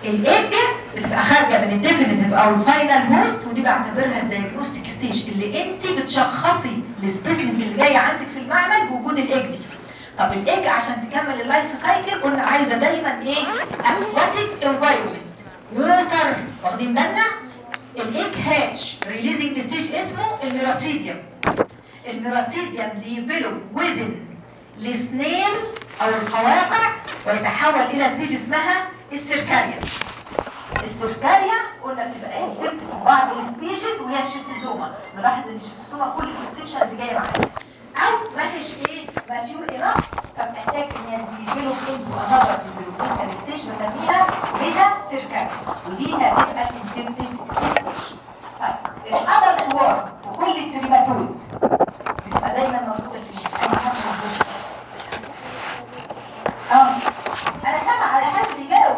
الايج بتبقى خارجه من الديفينيتيف او الفاينل هوست ودي بعتبرها الدايجنوستيك ستيج اللي انت بتشخصي السبيسمنت اللي جايه عندك في المعمل بوجود الايج دي طب الايج عشان تكمل اللايف سايكل قلنا عايزه دايما ايه اكواتيك انفايرمنت ووتر واخدين بالنا الايج هاتش ريليزنج ستيج اسمه الميراسيديوم الميراسيديوم ديفلوب وذن السنيل او القواقع ويتحول الى ستيج اسمها السيركاريا السيركاريا قلنا بتبقى ايه كنت في بعض السبيشيز وهي الشيستوزوما نلاحظ ان الشيستوزوما كل الاكسبشنز جايه معاها او ما هيش ايه ماتيور انف فبتحتاج ان هي ديفلوب انتو انذر ديفلوبمنتال ستيج بسميها بيتا سيركاريا ودي هتبقى الانسنتيف ستيج طيب الادلت وورم وكل التريماتود بتبقى دايما موجوده في الحمام اه انا سامع على حد بيجاوب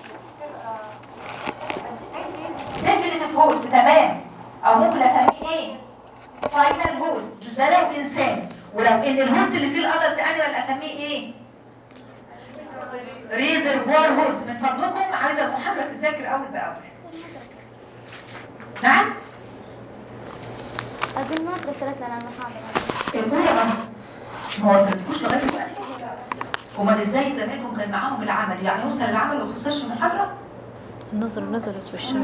ديفينيتيف هوست تمام او ممكن اسميه ايه فاينل هوست ده لو انسان ولو ان الهوست اللي فيه الادلت انيمال اسميه ايه ريزرفوار هوست من فضلكم عايزه المحاضره تذاكر اول باول نعم أقول ما رسلت لنا المحاضرة الاولى بقى ما وصلتكوش لغايه دلوقتي امال ازاي زمايلكم كان معاهم العمل يعني يوصل العمل وما توصلش المحاضره النظر نزلت في الشهر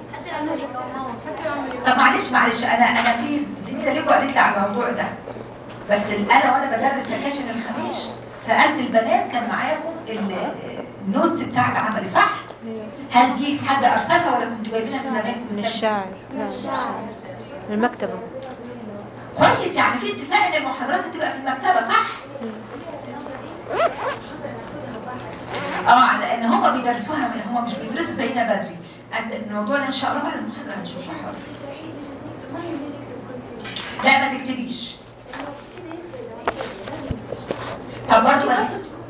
طب معلش معلش انا انا في زميله ليكوا قالت لي على الموضوع ده بس ال- انا وانا بدرس سكاشن الخميس سالت البنات كان معاهم ال- النوتس بتاع العمل صح؟ هل دي حد ارسلها ولا كنتوا جايبينها من زمايلكم من مستنيين؟ الشاعر لا من الشاعر من المكتبة كويس يعني في اتفاق ان المحاضرات تبقى في المكتبه صح؟ اه لان هم بيدرسوها من هم مش بيدرسوا زينا بدري أنت- الموضوع ده ان شاء الله بعد المحاضره هنشوفه حاضر لا ما تكتبيش طب برضه ما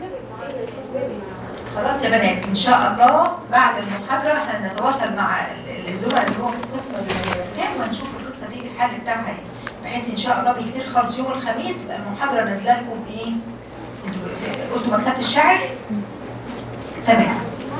خلاص يا بنات ان شاء الله بعد المحاضره هنتواصل مع ال- الزملاء اللي هو في القسم بالكام ونشوف القصه دي الحل بتاعها ايه بحيث ان شاء الله بالكتير خالص يوم الخميس تبقى المحاضره نازله لكم ايه انتوا قلتوا مكتبه الشاعر تمام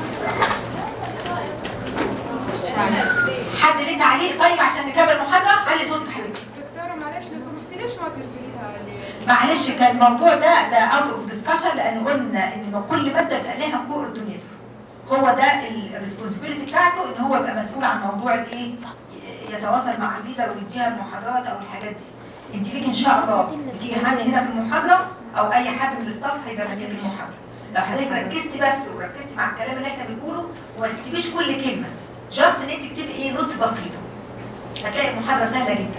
حد ليه تعليق طيب عشان نكمل المحاضره علي صوتك حبيبتي دكتورة معلش لو سمحتي ليش ما ترسليها لي؟ معلش كان الموضوع ده ده اوت اوف ديسكشن لان قلنا ان كل ماده بيبقى لها كوردينيتور هو ده الريسبونسبيلتي بتاعته ان هو يبقى مسؤول عن موضوع الايه يتواصل مع الليدر ويديها المحاضرات او الحاجات دي انت ليك ان شاء الله تيجي عندي هنا في المحاضره او اي حد من الاستاف هيدرس لك المحاضره لو حضرتك ركزتي بس وركزتي مع الكلام اللي احنا بنقوله وما تكتبيش كل كلمه جاست ان انت تكتبي ايه نص بسيطه هتلاقي المحاضره سهله جدا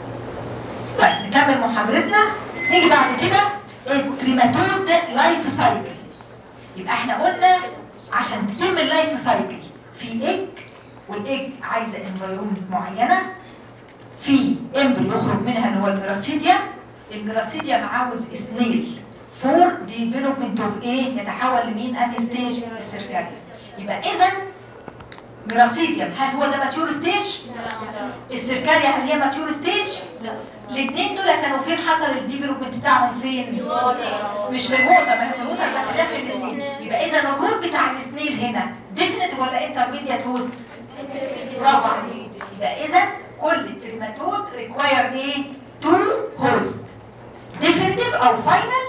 طيب نكمل محاضرتنا نيجي بعد كده التريماتود لايف سايكل يبقى احنا قلنا عشان تتم اللايف سايكل في ايج والايج عايزه انفايرمنت معينه في امبل يخرج منها اللي هو الميراسيديا الميراسيديا عاوز سنيل فور ديفلوبمنت اوف ايه يتحول لمين انهي ستيج السيركاريا يبقى اذا ميراسيديوم هل هو ده ماتيور ستيج؟ السيركاريا هل هي ماتيور ستيج؟ لا الاثنين دول كانوا فين حصل الديفلوبمنت بتاعهم فين؟ مش في الووتر ما في الووتر بس داخل السنيل يبقى اذا الرول بتاع السنيل هنا ديفينيت ولا انترميديت هوست؟ برافو عليك يبقى اذا كل التريماتود ريكواير ايه؟ تو هوست ديفينيتيف او فاينل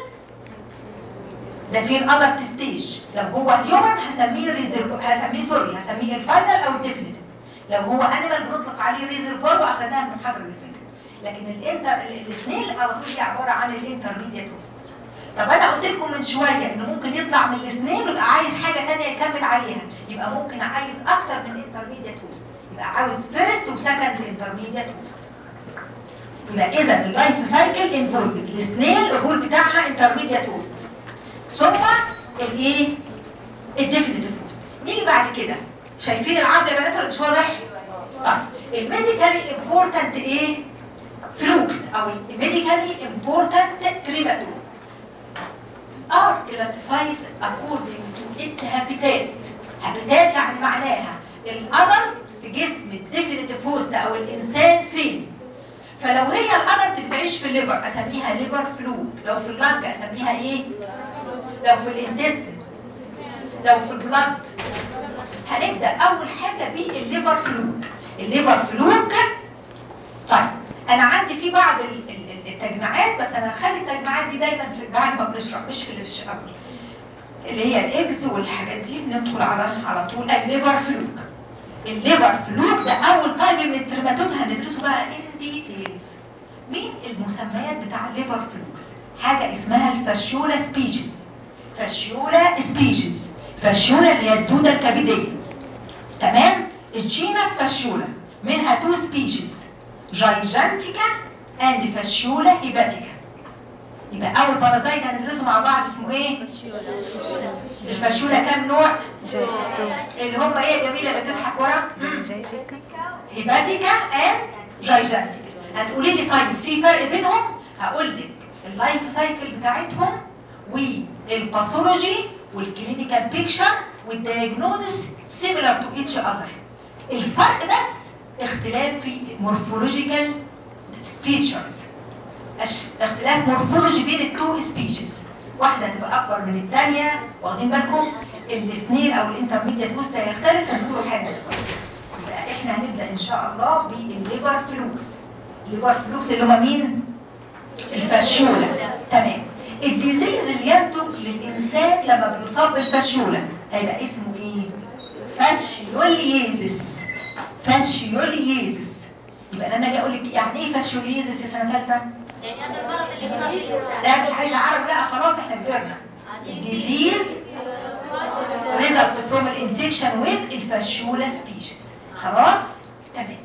ده في الادلت ستيج لو هو هيومن هسميه ريزرف هسميه سوري هسميه الفاينل او الديفينيتيف لو هو انيمال بنطلق عليه ريزرفوار واخدناها المحاضره اللي فاتت لكن الانتر السنيل على طول هي عباره عن الانترميديت هوست طب انا قلت لكم من شويه انه ممكن يطلع من السنيل ويبقى عايز حاجه ثانيه يكمل عليها يبقى ممكن عايز اكتر من انترميديت هوست يبقى عاوز فيرست وسكند انترميديت هوست يبقى اذا اللايف سايكل انفولد السنيل الرول بتاعها انترميديت هوست ثم الايه الديفينيتيف هوست نيجي بعد كده شايفين العرض يا بنات ولا مش واضح طيب الميديكالي امبورتنت ايه فلوكس او الميديكالي امبورتنت تريماتور are classified according to its habitat habitat يعني معناها الأدلت في جسم الديفينيتيف هوست او الانسان فين فلو هي الأدلت بتعيش في الليفر اسميها ليفر فلو لو في اللنج اسميها ايه لو في الانتستين لو في البلد هنبدا اول حاجه بالليفر فلوك الليفر فلوك طيب انا عندي في بعض ال- ال- ال- التجميعات بس انا هخلي التجميعات دي دايما في بعد ما بنشرح مش في الشرح اللي هي الاكز والحاجات دي ندخل على على طول الليفر فلوك الليفر فلوك ده اول تايب من الترماتود هندرسه بقى ان ديتيلز مين المسميات بتاع الليفر فلوكس حاجه اسمها الفاشيولا سبيشيز فاشيولا سبيشيز فاشيولا اللي هي الدوده الكبديه تمام الجينس فاشيولا منها تو سبيشيز جايجانتيكا اند فاشيولا هيباتيكا يبقى اول بارازايت هندرسه مع بعض اسمه ايه الفاشيولا كام نوع جاي تو اللي هم ايه يا جميله اللي بتضحك ورا جاي جيكا هيباتيكا اند جايجانتيكا هتقولي لي طيب في فرق بينهم هقول لك اللايف سايكل بتاعتهم والباثولوجي والكلينيكال بيكشر والدياجنوزس سيميلر تو ايتش اذر الفرق بس اختلاف في مورفولوجيكال فيتشرز اختلاف مورفولوجي بين التو سبيشيز واحده هتبقى اكبر من الثانيه واخدين بالكم السنيل او الانترميديت بوست هيختلف هنقولوا حاجه دلوقتي يبقى احنا هنبدا ان شاء الله بالليفر فلوكس الليفر فلوكس اللي هم مين الفشوله تمام الديزيز اللي ينتج للانسان لما بيصاب بالفشوله هيبقى اسمه ايه فاشيوليزيس فاشيوليزيس يبقى انا اجي اقول لك يعني ايه فاشيوليزيس يا سنه ثالثه يعني هذا المرض اللي يصاب الانسان لا مش عايزه اعرف لا خلاص احنا كبرنا disease result from an infection with الفاشيولا species خلاص تمام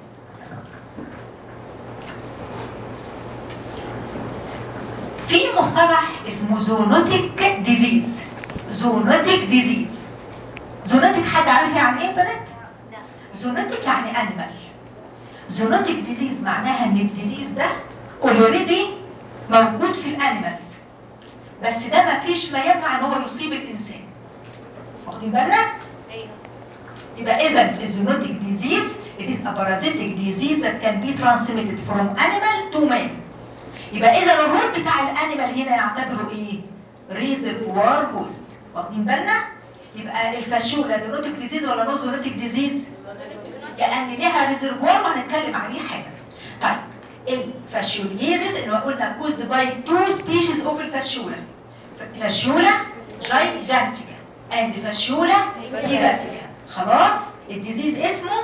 في مصطلح اسمه زونوتيك ديزيز زونوتيك ديزيز زونوتيك حد عارف يعني ايه يا بنات زونوتيك يعني انيمال زونوتيك ديزيز معناها ان الديزيز ده اوريدي موجود في الانيمالز بس ده ما فيش ما يمنع ان هو يصيب الانسان واخدين بالنا ايوه يبقى اذا الزونوتيك ديزيز it is a parasitic disease that can be transmitted from animal to man يبقى اذا الرول بتاع الانيمال هنا يعتبره ايه ريزرفوار هوست واخدين بالنا يبقى الفاشولا زونوتيك ديزيز ولا نو زونوتيك ديزيز لان ليها ريزرفوار وهنتكلم عليه حاجه طيب الفاشيوليزيس اللي قلنا كوزد باي تو سبيشيز اوف الفاشولا فاشولا جايجانتيكا اند فاشولا هيباتيكا خلاص الديزيز اسمه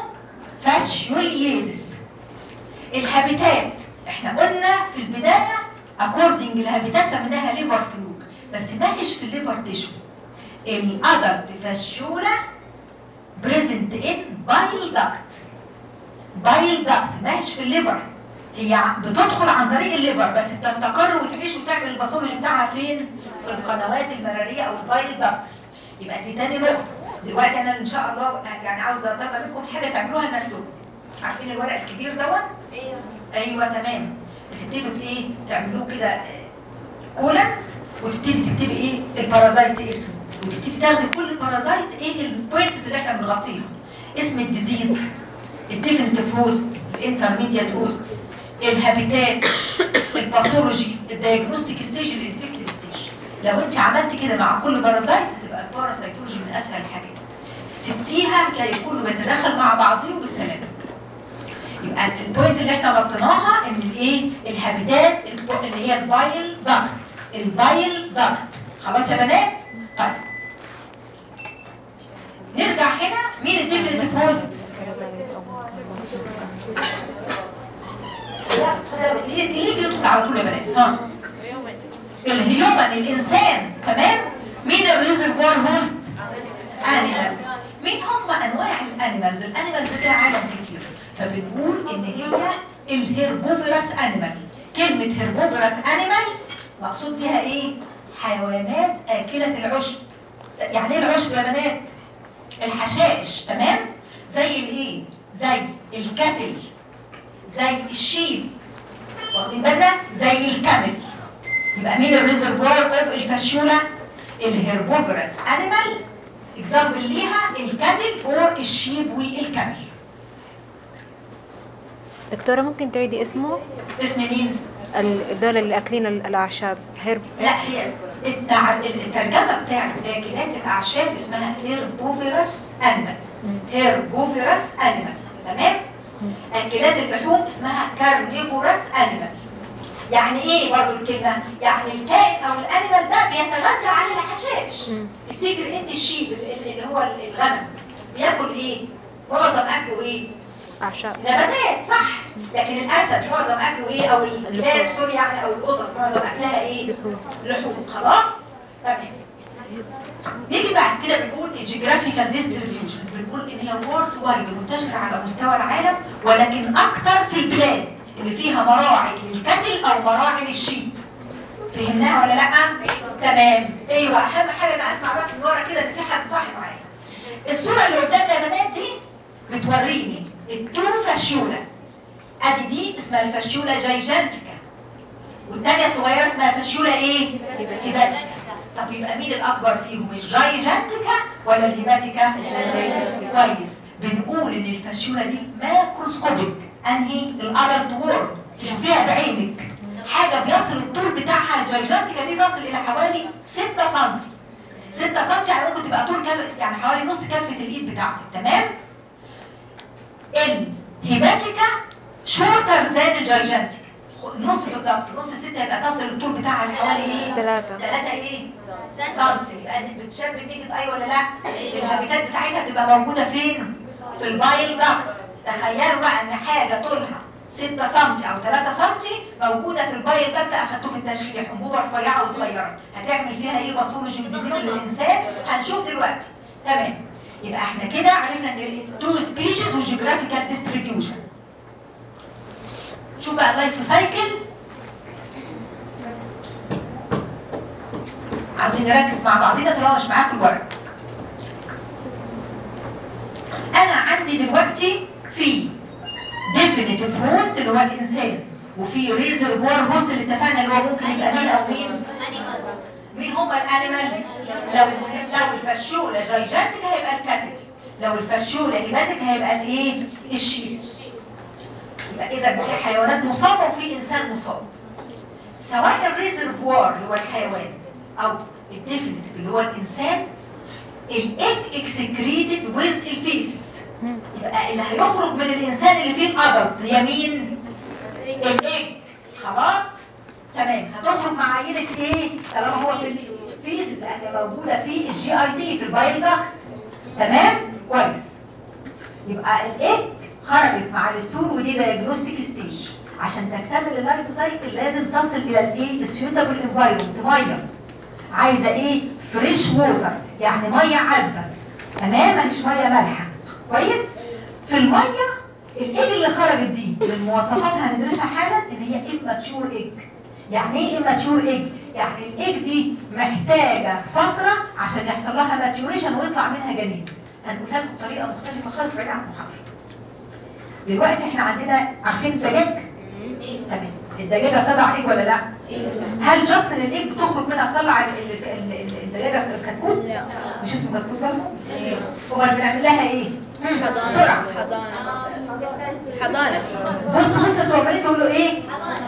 فاشيوليزيس الهابيتات احنا قلنا في البدايه اكوردنج لهابيتات سميناها ليفر فلوك بس ما هيش في الليفر تيشو الادلت فاشولا بريزنت ان بايل داكت بايل داكت ماهيش في الليفر هي بتدخل عن طريق الليفر بس بتستقر وتعيش وتعمل الباثولوجي بتاعها فين؟ في القنوات المراريه او البايل داكتس يبقى دي تاني نقطه دلوقتي انا ان شاء الله يعني عاوزه اطلب منكم حاجه تعملوها لنفسكم عارفين الورق الكبير دون؟ ايوه ايوه تمام بتبتدوا بايه تعملوه كده كولنز وتبتدي تكتبي ايه البارازايت اسمه وتبتدي تاخدي كل بارازايت ايه البوينتس اللي احنا بنغطيها اسم الديزيز الديفينيتيف هوست الانترميديت هوست الهابيتات الباثولوجي الدايجنوستيك ستيج الانفكتيف ستيج لو انت عملت كده مع كل بارازايت هتبقى الباراسيتولوجي من اسهل الحاجات سبتيها تلاقي كله بيتداخل مع بعضه بالسلامه يبقى البوينت اللي احنا غطيناها ان الايه الهابيتات الب- اللي هي البايل داكت البايل داكت خلاص يا بنات طيب نرجع هنا مين الديفينيتيف هوست ليه ليه بيدخل على طول يا بنات ها الهيومن الانسان تمام مين الريزرفوار هوست انيمالز مين هم انواع الانيمالز الانيمالز فيها عالم كتير فبنقول ان هي الهيربوفيرس انيمال كلمه هيربوفيرس انيمال مقصود بيها ايه حيوانات اكله العشب يعني ايه العشب يا بنات الحشائش تمام زي الايه زي الكتل زي الشيب واخدين بالنا زي الكامل يبقى مين الريزرفوار اوف الفاشولا الهيربوفيرس انيمال اكزامبل ليها الكتل اور الشيب والكامل دكتورة ممكن تعيدي اسمه اسم مين ال- دول اللي اكلين ال- الاعشاب هرب لا هي التع... الترجمه بتاعت اكلات الاعشاب اسمها هيربوفيرس انيمال هيربوفيرس انيمال تمام اكلات اللحوم اسمها كارنيفورس انيمال يعني ايه برضو الكلمه يعني الكائن او الانيمال ده بيتغذى على الحشائش مم. تفتكر انت الشيب ال- ال- اللي هو الغنم بياكل ايه معظم اكله ايه أعشاب نباتات صح لكن الاسد معظم اكله ايه او الكلاب سوري يعني او القطط معظم اكلها ايه لحوم. لحوم خلاص تمام نيجي بعد كده بنقول الجيوغرافيكال ديستريبيوشن بنقول ان هي وورد وايد منتشره على مستوى العالم ولكن اكتر في البلاد اللي فيها مراعي للكتل او مراعي للشيب فهمناها ولا لا تمام ايوه اهم حاجه انا اسمع بس من ورا كده ان في حد صاحي معايا الصوره اللي قدامنا يا بنات دي بتوريني التو فاشيولا ادي دي اسمها الفاشيولا جايجانتيكا والتانية صغيرة اسمها فاشيولا ايه؟ هيباتيكا طب يبقى مين الأكبر فيهم الجايجانتيكا ولا الهيباتيكا؟ كويس بنقول إن الفاشيولا دي ماكروسكوبيك أنهي الأدلت وورد تشوفيها بعينك حاجة بيصل الطول بتاعها الجايجانتيكا دي تصل إلى حوالي 6 سم 6 سم يعني ممكن تبقى طول كف يعني حوالي نص كفة الإيد بتاعتك تمام؟ الهيباتيكا شورتر ذان الجايجانتيكا نص بالظبط نص الستة يبقى تصل الطول بتاعها لحوالي ايه؟ ثلاثة ثلاثة ايه؟ سنتي يبقى انت بتشبه النيجد اي ولا لا؟ الهابيتات بتاعتها بتبقى موجودة فين؟ في البايل ضغط تخيلوا بقى ان حاجة طولها 6 سم او 3 سم موجودة في البايل ضغط اخدته في التشريح انبوبة رفيعة وصغيرة هتعمل فيها ايه باثولوجي ديزيز للانسان؟ هنشوف دلوقتي تمام يبقى احنا كده عرفنا ان تو سبيشيز وجيوغرافيكال ديستريبيوشن شوف بقى اللايف سايكل عاوزين نركز مع بعضنا طالما مش معاكم الورق انا عندي دلوقتي في ديفينيتيف هوست اللي هو الانسان وفي ريزرفوار هوست اللي اتفقنا اللي هو ممكن يبقى مين او مين مين هم الانيمال لو لو الفشوله جايجانتك هيبقى الكاتل لو الفشوله هيباتك هيبقى الايه الشيء يبقى اذا في حيوانات مصابه وفي انسان مصاب سواء الريزرفوار اللي هو الحيوان او الديفينيتيف اللي هو الانسان الايج اكسكريتد ويز الفيسس يبقى اللي هيخرج من الانسان اللي فيه الادلت هي مين الايج خلاص تمام هتخرج مع عينه ايه طالما هو في الفيسس لان موجوده في الجي اي تي في البايل داكت تمام كويس يبقى الايج خرجت مع الستور ودي دايجنوستيك ستيج عشان تكتمل اللايف سايكل لازم تصل الى الايه السيوتابل انفايرمنت ميه عايزه ايه فريش ووتر يعني ميه عذبه تمام مش ميه مالحه كويس في الميه الايج اللي خرجت دي من مواصفاتها هندرسها حالا ان هي immature ايج يعني ايه immature ايج يعني الايج دي محتاجه فتره عشان يحصل لها ماتيوريشن ويطلع منها جنين هنقولها لكم بطريقه مختلفه خالص بعيد عن المحاضره دلوقتي احنا عندنا عارفين الدجاج تمام الدجاجه بتضع ايج ولا لا هل جاست ان الايج بتخرج منها تطلع ال- ال- ال- ال- الدجاجه الكتكوت لا مش اسمه كتكوت برضه امال بنعمل لها ايه بسرعه حضانة حضانة بص بص انتوا عمالين تقولوا ايه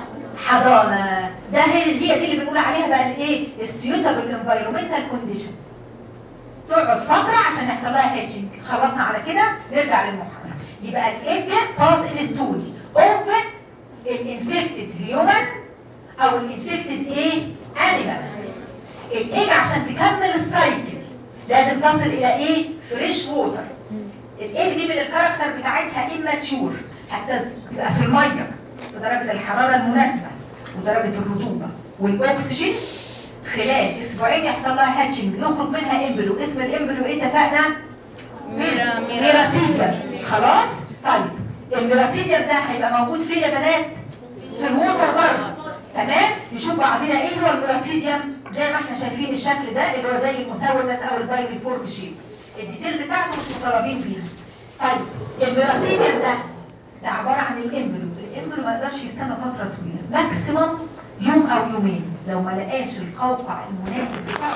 حضانه ده هي هي دي اللي بنقول عليها بقى الايه السيوتابل انفايرمنتال كونديشن تقعد فتره عشان يحصل لها هاتشنج خلصنا على كده نرجع للمحاضره يبقى الايج باز ان ستول اوفن الانفكتد هيومن او الانفكتد ايه انيمالز الايج عشان تكمل السايكل لازم تصل الى ايه فريش ووتر الايج دي من الكاركتر بتاعتها immature حتى يبقى في الميه بدرجه الحراره المناسبه ودرجه الرطوبه والاكسجين خلال اسبوعين يحصل لها هاتشنج يخرج منها امبلو اسم الامبلو ايه اتفقنا ميرا ميرا ميراسيديوم خلاص طيب الميراسيديوم ده هيبقى موجود فين يا بنات في الووتر برضه تمام نشوف بعضنا ايه هو الميراسيديوم زي ما احنا شايفين الشكل ده اللي هو زي المسودس او البايري فورم شيب الديتيلز بتاعته مش مطالبين بيها طيب الميراسيديوم ده ده عباره عن الامبلو الامبلو ما يقدرش يستنى فتره طويله ماكسيمم يوم او يومين لو ما لقاش القوقع المناسب بتاعه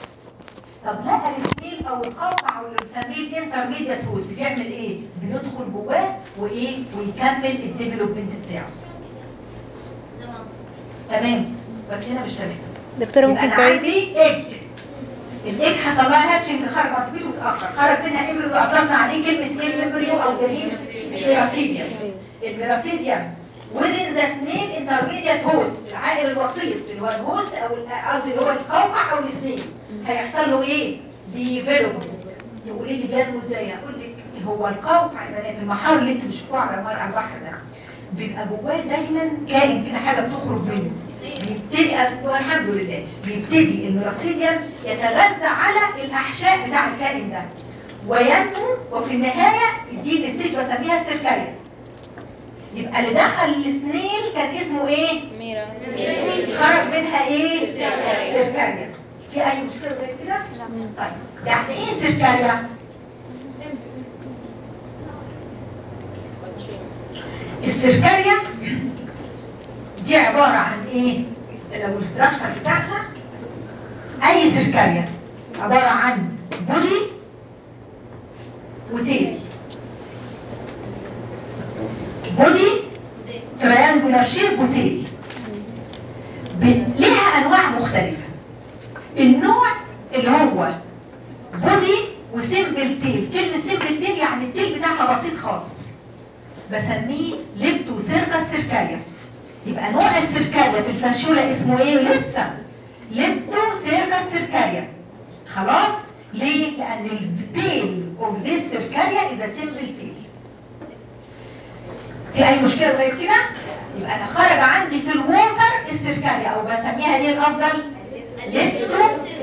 طب لقى السكيل او القوقع او اللي بنسميه الانترميديت هوست بيعمل ايه؟ بيدخل جواه وايه؟ ويكمل الديفلوبمنت بتاعه تمام تمام بس هنا مش تمام دكتورة يبقى ممكن أنا تعيدي عندي ايج الايج حصل لها هاتشنج خرج مفقود متاخر خرج منها امبريو اطلقنا عليه كلمه ايه الامبريو او جنين ميراسيديوم الميراسيديوم within the snail intermediate host العائل الوسيط اللي هو الهوست او ال- قصدي اللي هو القوقع او السنيل هيحصل له ايه؟ ديفلوبمنت يقولي لي بينمو ازاي؟ اقول لك هو القوقع يا بنات المحار اللي انتوا بتشوفوه على مر- على البحر ده بيبقى جواه دايما كائن كده حاجه بتخرج منه بيبتدي والحمد لله بيبتدي الميراسيديوم يتغذى على الاحشاء بتاع الكائن ده وينمو وفي النهايه دي الستيج بسميها السيركاريا يبقى اللي دخل السنيل كان اسمه ايه؟ ميرا خرج منها ايه؟ سيركاريا. سيركاريا في اي مشكله غير كده؟ طيب يعني ايه سيركاريا؟ السيركاريا دي عباره عن ايه؟ لو الاستراكشر بتاعها اي سيركاريا عباره عن بودي وتيل بودي تريانجولار شيب وتيل ب- ليها انواع مختلفه النوع اللي هو بودي وسيمبل تيل كلمه سيمبل تيل يعني التيل بتاعها بسيط خالص بسميه ليبتو سيركس سيركاريا يبقى نوع السيركاريا في الفاشيولا اسمه ايه لسه ليبتو سيركس سيركاريا خلاص ليه لان التيل اوف ذيس سيركاريا از سيمبل تيل في اي مشكله لغايه كده يبقى انا خرج عندي في الووتر السيركاريا او بسميها ايه الافضل ليبتو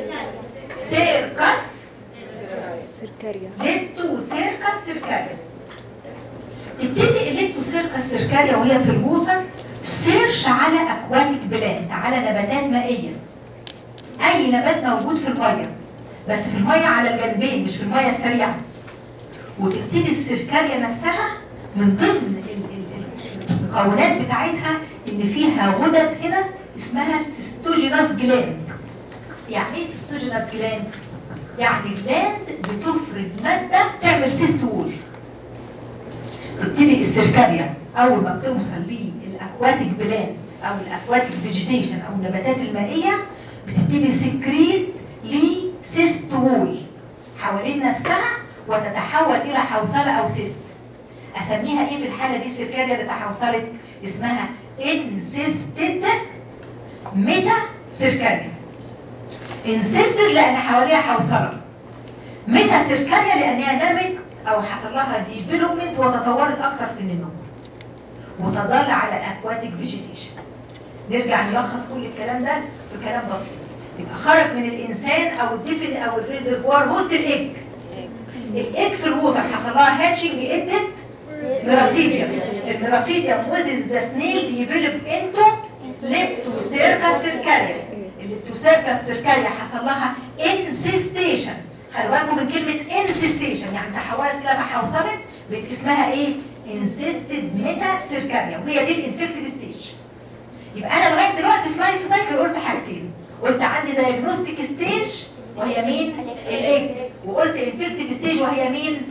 سيركس سيركاريا ليبتو سيركس سيركاريا تبتدي الليبتو سيركس سيركاريا وهي في الووتر سيرش على اكواتيك بلانت على نباتات مائيه اي نبات موجود في الميه بس في الميه على الجنبين مش في الميه السريعه وتبتدي السيركاريا نفسها من ضمن ال- ال- ال- المكونات بتاعتها ان فيها غدد هنا اسمها سيستوجيناس جلاند يعني ايه سيستوجيناس جلاند يعني جلاند بتفرز ماده تعمل سيست وول تبتدي السيركاريا اول ما بتوصل للاكواتيك بلانت او الاكواتيك فيجيتيشن او النباتات المائيه بتبتدي سكريت لسيست وول حوالين نفسها وتتحول الى حوصله او سيست اسميها ايه في الحاله دي السيركاريا اللي تحوصلت اسمها انسيستد ميتا سيركاريا انسيستد لان حواليها حوصله ميتا سيركاريا لانها نمت او حصل لها ديفلوبمنت وتطورت اكتر في النمو وتظل على الاكواتيك فيجيتيشن نرجع نلخص كل الكلام ده في كلام بسيط يبقى خرج من الانسان او الدفن او الريزرفوار وسط الايج الايج في الووتر حصل لها هاتشنج ادت ميراسيديوم الميراسيديوم وزن ذا سنيل ديفلوب انتو ليبتوسيركا سيركاريا الليبتوسيركا سيركاريا حصل لها انسيستيشن خلي بالكم من كلمه انسيستيشن يعني تحولت الى تحوصلت بقت اسمها ايه؟ انسيستد ميتا سيركاريا وهي دي الانفكتيف ستيج يبقى انا لغايه دلوقتي في لايف سايكل قلت حاجتين قلت عندي دايجنوستيك ستيج وهي مين؟ الايج وقلت انفكتيف ستيج وهي مين؟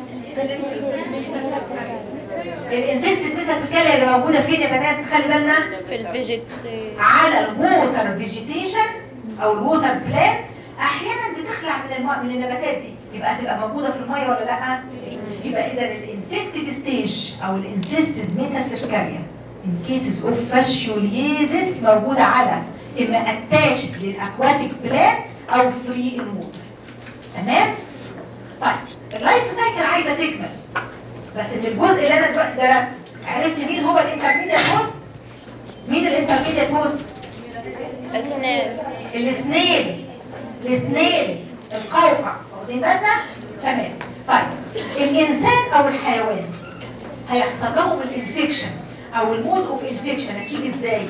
الانسيستد ميتا سيركاريا اللي موجوده فين يا بنات خلي بالنا في الفيجيت على الووتر فيجيتيشن او الووتر بلانت احيانا بتخلع من الم... من النباتات دي يبقى هتبقى موجوده في الميه ولا لا يبقى اذا الانفكتيف ستيج او الانسيستد ميتا سيركاريا ان كيسز اوف فاشيوليزيس موجوده على اما اتاشد للاكواتيك بلانت او فري ان ووتر تمام طيب اللايف سايكل عايزه تكمل بس من الجزء اللي انا دلوقتي درسته عرفت مين هو الانترميديت هوست مين الانترميديت هوست أسنان السنيل السنيل القوقع واخدين بالنا تمام طيب الانسان او الحيوان هيحصل لهم الانفكشن او المود اوف انفكشن هتيجي ازاي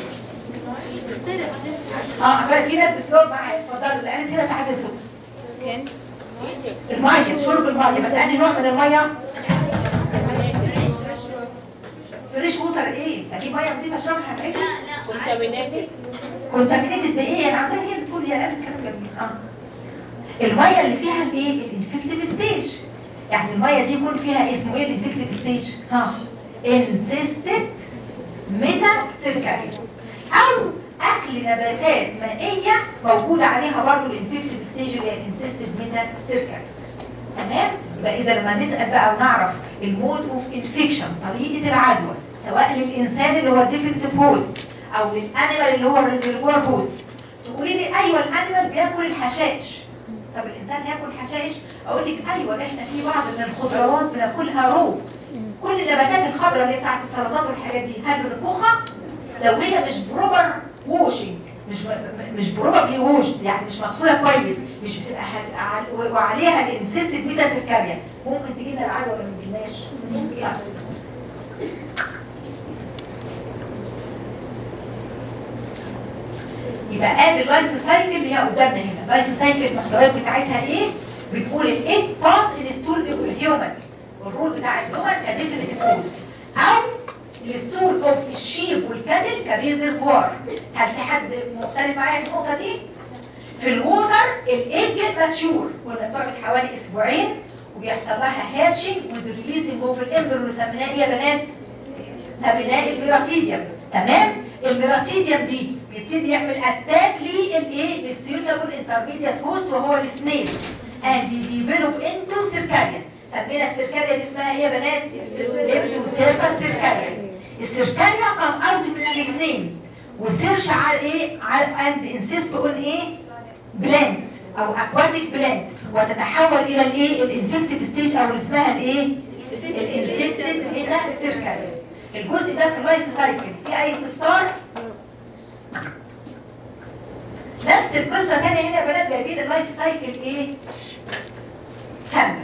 اه بقى في ناس بتجاوب معايا اتفضلوا لان هنا تعادل صوت سكن الميه شرب الميه بس انهي نوع من الميه فريش ووتر ايه اجيب ميه نظيفه اشربها هتعدي كونتامينيتد كونتامينيتد بايه انا عاوزاها هي اللي تقول يا قلب كلام جميل اه الميه اللي فيها الايه الانفكتيف ستيج يعني الميه دي يكون فيها اسمه ايه الانفكتيف ستيج ها انسيستد ميتا سيركاريا او اكل نباتات مائيه موجود عليها برضو الانفكتيف ستيج اللي هي الانسيستد ميتا سيركل تمام يبقى اذا لما نسال بقى ونعرف المود اوف انفكشن طريقه العدوى سواء للانسان اللي هو الديفنتيف هوست او للانيمال اللي هو الريزرفوار هوست تقولي لي ايوه الانيمال بياكل الحشائش طب الانسان ياكل حشائش اقول لك ايوه احنا في بعض من الخضروات بناكلها رو كل النباتات الخضراء اللي بتاعت السلطات والحاجات دي هل بنطبخها لو هي مش بروبر ووشنج مش مش بروبرلي ووشد يعني مش مغسوله كويس مش بتبقى هت- عل- وعليها الانسيستد ميتا سيركاريا ممكن تجي لنا العدوى ولا ما تجيلناش؟ ممكن يبقى ادي اللايف سايكل اللي هي قدامنا هنا اللايف سايكل المحتويات بتاعتها ايه بتقول الايه باس الستول الهيومن الرول بتاع الهيومن كديفينيتيف كوز او الستول اوف الشيب والكادل كريزرفوار هل في حد مختلف معايا في النقطه دي في الووتر الايج ماتشور قلنا بتقعد حوالي اسبوعين وبيحصل لها هاتشنج وذ ريليسنج اوف الامبر اللي سميناه ايه يا بنات سميناه الميراسيديوم تمام الميراسيديوم دي بيبتدي يعمل اتاك للايه للسيوتابل انترميديت هوست وهو السنيل اند ديفلوب انتو سيركاريا سمينا السيركاريا دي اسمها ايه يا بنات ليبتوسيرفا سيركاريا السيركاريا قام اوت من الاثنين وسيرش على ايه على اند انسيست اون ايه بلانت او اكواتيك بلانت وتتحول الى الايه الانفكتيف ستيج او اللي اسمها الايه الانسيستد الى سيركاريا الجزء ده في اللايف سايكل في اي استفسار نفس القصه تانية هنا يا بنات جايبين اللايف سايكل ايه كامله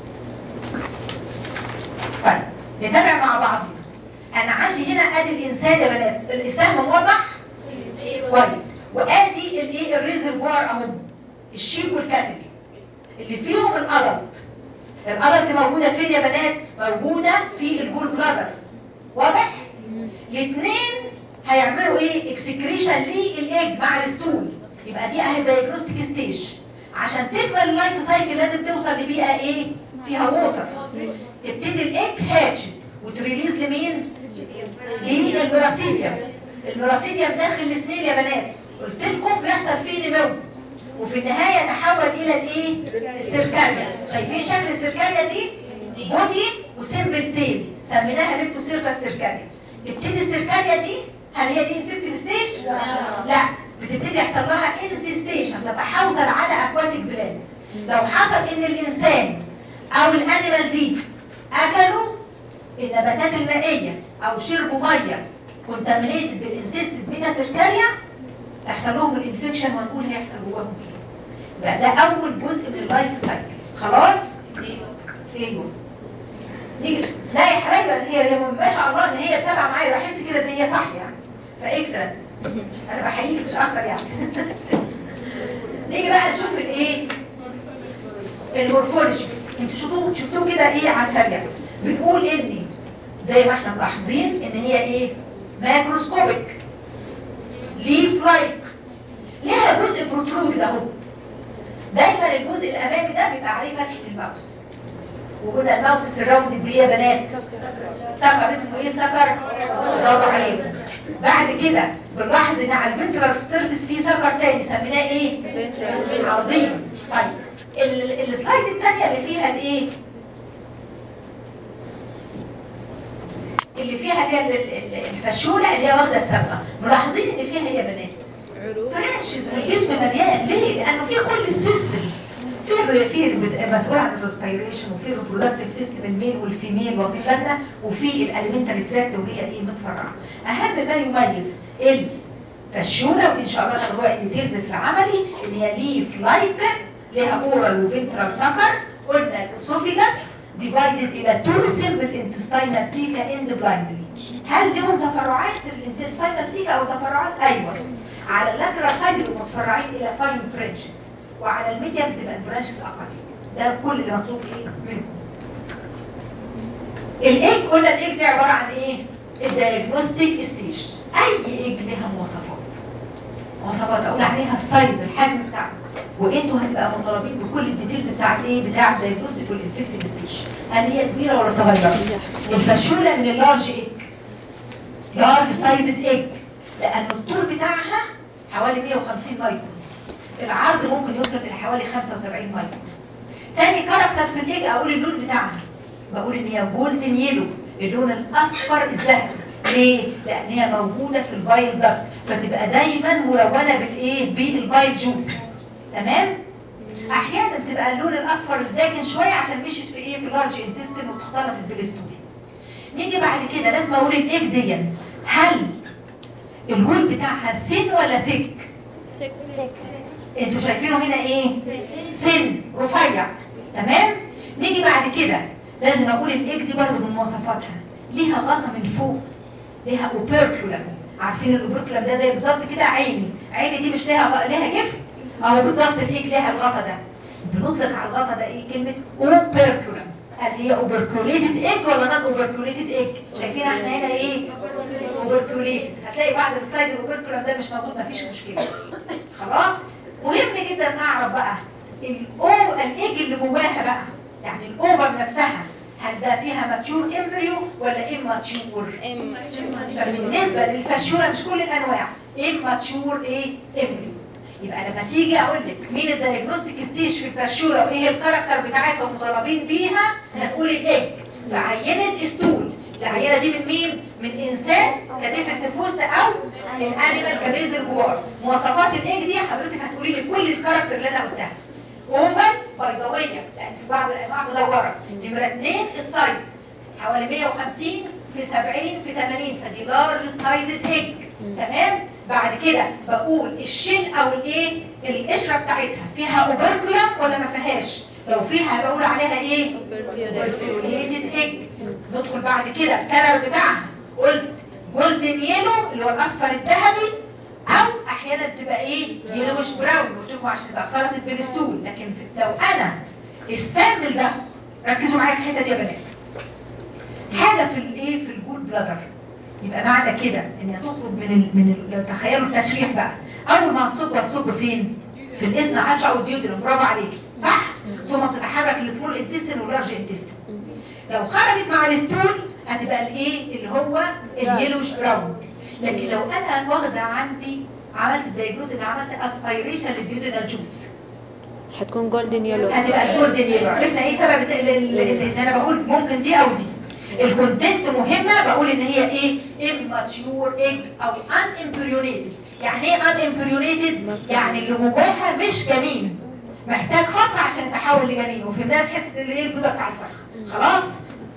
طيب نتابع مع بعضينا انا عندي هنا ادي الانسان يا بنات السهم واضح كويس وادي الايه الريزرفوار اهو الشيب والكاتل اللي فيهم الادلت الادلت موجوده فين يا بنات موجوده في الجول بلادر واضح الاثنين هيعملوا ايه اكسكريشن للايج مع الستول يبقى دي اهي دايجنوستيك ستيج عشان تكمل اللايف سايكل لازم توصل لبيئه ايه فيها ووتر تبتدي الايج هاتشت وتريليز لمين للميراسيديوم الميراسيديوم داخل السنين يا بنات قلت لكم بيحصل فيه نمو وفي النهايه تحول الى الايه السيركاريا شايفين شكل السيركاريا دي بودي وسيمبل تيل سميناها ليبتوسيرفا سيركاريا تبتدي السيركاريا دي هل هي دي انفكتيف ستيج لا بتبتدي يحصل لها انزيستيشن تتحوزر على اكواتيك بلاد لو حصل ان الانسان او الانيمال دي اكلوا النباتات المائيه او شربوا ميه كونتامينيتد بالانسيستد بيتا سيركاريا تحصل لهم الانفكشن ونقول هيحصل جواهم ايه يبقى ده اول جزء من اللايف سايكل خلاص ايوه نيجي لا يا حبايبي هي هي ما شاء الله ان هي تتابع معايا بحس كده ان هي صح يعني فاكسلنت انا بحييك مش اكتر يعني نيجي بقى نشوف الايه المورفولوجي انتوا شفتوه شفتوه كده ايه على السريع بنقول ان زي ما احنا ملاحظين ان هي ايه ماكروسكوبيك ليف لايك ليها جزء بروترود اهو دايما الجزء الامامي ده بيبقى عليه فتحه الماوس وقلنا الماوس السراوند بايه يا بنات سكر اسمه ايه سكر برافو عليكم بعد كده بنلاحظ ان على الفنترال سيرفيس في سكر تاني سميناه ايه عظيم طيب ال- السلايد الثانيه اللي فيها الايه اللي فيها اللي هي ال- ال- الفشوله اللي هي واخده السبقه ملاحظين ان فيها ايه يا بنات عروق فرنشز والجسم مليان ليه؟ لانه في كل السيستم في في المسؤول عن الريسبيريشن وفي الريبرودكتيف سيستم الميل والفيميل واخدين بالنا وفي الاليمنتري تراكت وهي ايه متفرعه اهم ما يميز الفشوله ودي ان شاء الله تاخدوها الديتيلز في العملي اللي هي ليف لايك ليها اورال وفنترال سكر قلنا الاسوفيجاس ديفايدد الى تو سيمبل انتستينال تيكا اند بلايندلي هل لهم تفرعات الانتستينال تيكا او تفرعات ايوه على اللاترال سايد بيبقوا متفرعين الى فاين برانشز وعلى الميديا بتبقى البرانشز اقل ده كل اللي مطلوب ايه منكم الايج قلنا الايج دي عباره عن ايه الدايجنوستيك ستيج اي ايج لها مواصفات مواصفات اقول عليها السايز الحجم بتاعها وانتوا هتبقى مطالبين بكل الديتيلز بتاعت ايه بتاع الدايجنوستيك والانفكتيف ستيج هل هي كبيره ولا صغيره الفشوله من اللارج ايج لارج سايزد ايج لان الطول بتاعها حوالي 150 مايكرون العرض ممكن يوصل الى حوالي 75 مايكرون تاني كاركتر في الايج اقول اللون بتاعها بقول ان هي جولدن يلو اللون الاصفر الذهبي ليه؟ لان هي موجوده في الفايل داكت فتبقى دايما ملونه بالايه؟ بالفايل جوس تمام؟ احيانا بتبقى اللون الاصفر الداكن شويه عشان مشيت في ايه؟ في لارج انتستين واختلطت بالستول نيجي بعد كده لازم اقول الايج دي هل الوول بتاعها ثين ولا ثيك؟ انتوا شايفينه هنا ايه؟ سن رفيع تمام؟ نيجي بعد كده لازم اقول الايج دي برضه من مواصفاتها ليها غطا من فوق ليها اوبركولم عارفين الاوبركولم ده زي بالظبط كده عيني عيني دي مش ليها غ- ليها جفن اهو بالظبط الايج ليها الغطا ده بنطلق على الغطا ده ايه كلمه اوبركولم هل هي اوبركوليتد ايج ولا نون اوبركوليتد ايج شايفين احنا هنا ايه اوبركوليتد هتلاقي بعد السلايد الاوبركولم ده مش موجود مفيش مشكله خلاص مهم جدا اعرف بقى الاو الايج اللي جواها بقى يعني الاوفر نفسها هل ده فيها ماتشور امبريو ولا اماتشور ام فبالنسبه للفشوره مش كل الانواع اماتشور ايه امبريو يبقى لما تيجي اقول لك مين الدايجنوستيك ستيج في الفشوره وايه الكاركتر بتاعتها ومطالبين بيها هنقول الايج فعينه استول العينه دي من مين؟ من انسان كديفرنت فوست او الانيمال كريزرفوار مواصفات الايج دي حضرتك هتقولي لي كل الكاركتر اللي انا قلتها اوفر بيضاويه لان في بعض الانواع مدوره نمره اثنين السايز حوالي 150 في 70 في 80 فدي لارج سايز ايج تمام بعد كده بقول الشيل او الايه القشره بتاعتها فيها اوبركولم ولا ما فيهاش لو فيها بقول عليها ايه اوبركوليتد ايج ندخل بعد كده الكلر بتاعها قلت جولدن يلو اللي هو الاصفر الذهبي او احيانا بتبقى ايه يلوش براون قلت لكم عشان تبقى اختلطت بالستول لكن في- لو انا السامبل ده ركزوا معايا في الحته دي يا بنات حاجه في الايه في الجول بلادر يبقى معنى كده ان هي تخرج من ال... من ال... لو تخيلوا التشريح بقى اول ما نصب هتصب فين في الاثنى عشر او الديودرم برافو عليكي صح ثم تتحرك السمول انتستين واللارج انتستين لو خرجت مع الستول هتبقى الايه اللي هو اليلوش براون لكن لو انا واخده عندي عملت الدايجنوز ان عملت اسبيريشن للديودينال جوس حتكون جولدن يلو هتبقى الجولدن يلو عرفنا ايه سبب الت- ال- ال- اللي انا بقول ممكن دي او دي الكونتنت مهمه بقول ان هي ايه immature egg او unimbryonated يعني ايه unimbryonated يعني اللي جواها مش جنين محتاج فتره عشان يتحول لجنين وفهمناها في حته اللي هي البيضه بتاع الفرخ خلاص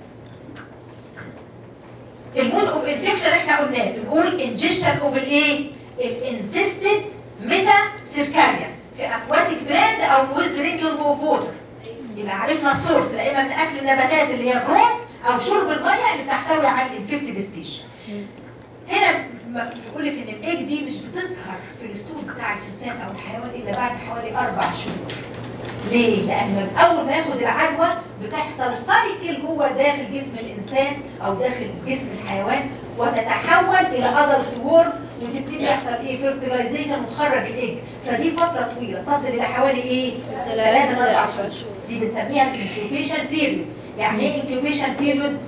المود اوف انفكشن احنا قلناه بنقول انجكشن اوف الايه الانسيستد ميتا سيركاريا في اكواتيك بلاند او ويز درينكينج اوف ووتر يبقى عرفنا السورس لا اما من اكل النباتات اللي هي الروم او شرب الميه اللي بتحتوي على الانفكتيف ستيج هنا ما- بيقول لك ان الايج دي مش بتظهر في الستول بتاع الانسان او الحيوان الا بعد حوالي اربع شهور ليه؟ لأن من أول ما ياخد العدوى بتحصل سايكل جوه داخل جسم الإنسان أو داخل جسم الحيوان وتتحول إلى أدلت وورم وتبتدي يحصل إيه فيرتلايزيشن وتخرج الإيج فدي فترة طويلة تصل إلى حوالي إيه؟ ثلاثة ثلاثة لأربع لأربع شهور دي بنسميها الانكيوبيشن بيريود يعني إيه انكيوبيشن بيريود؟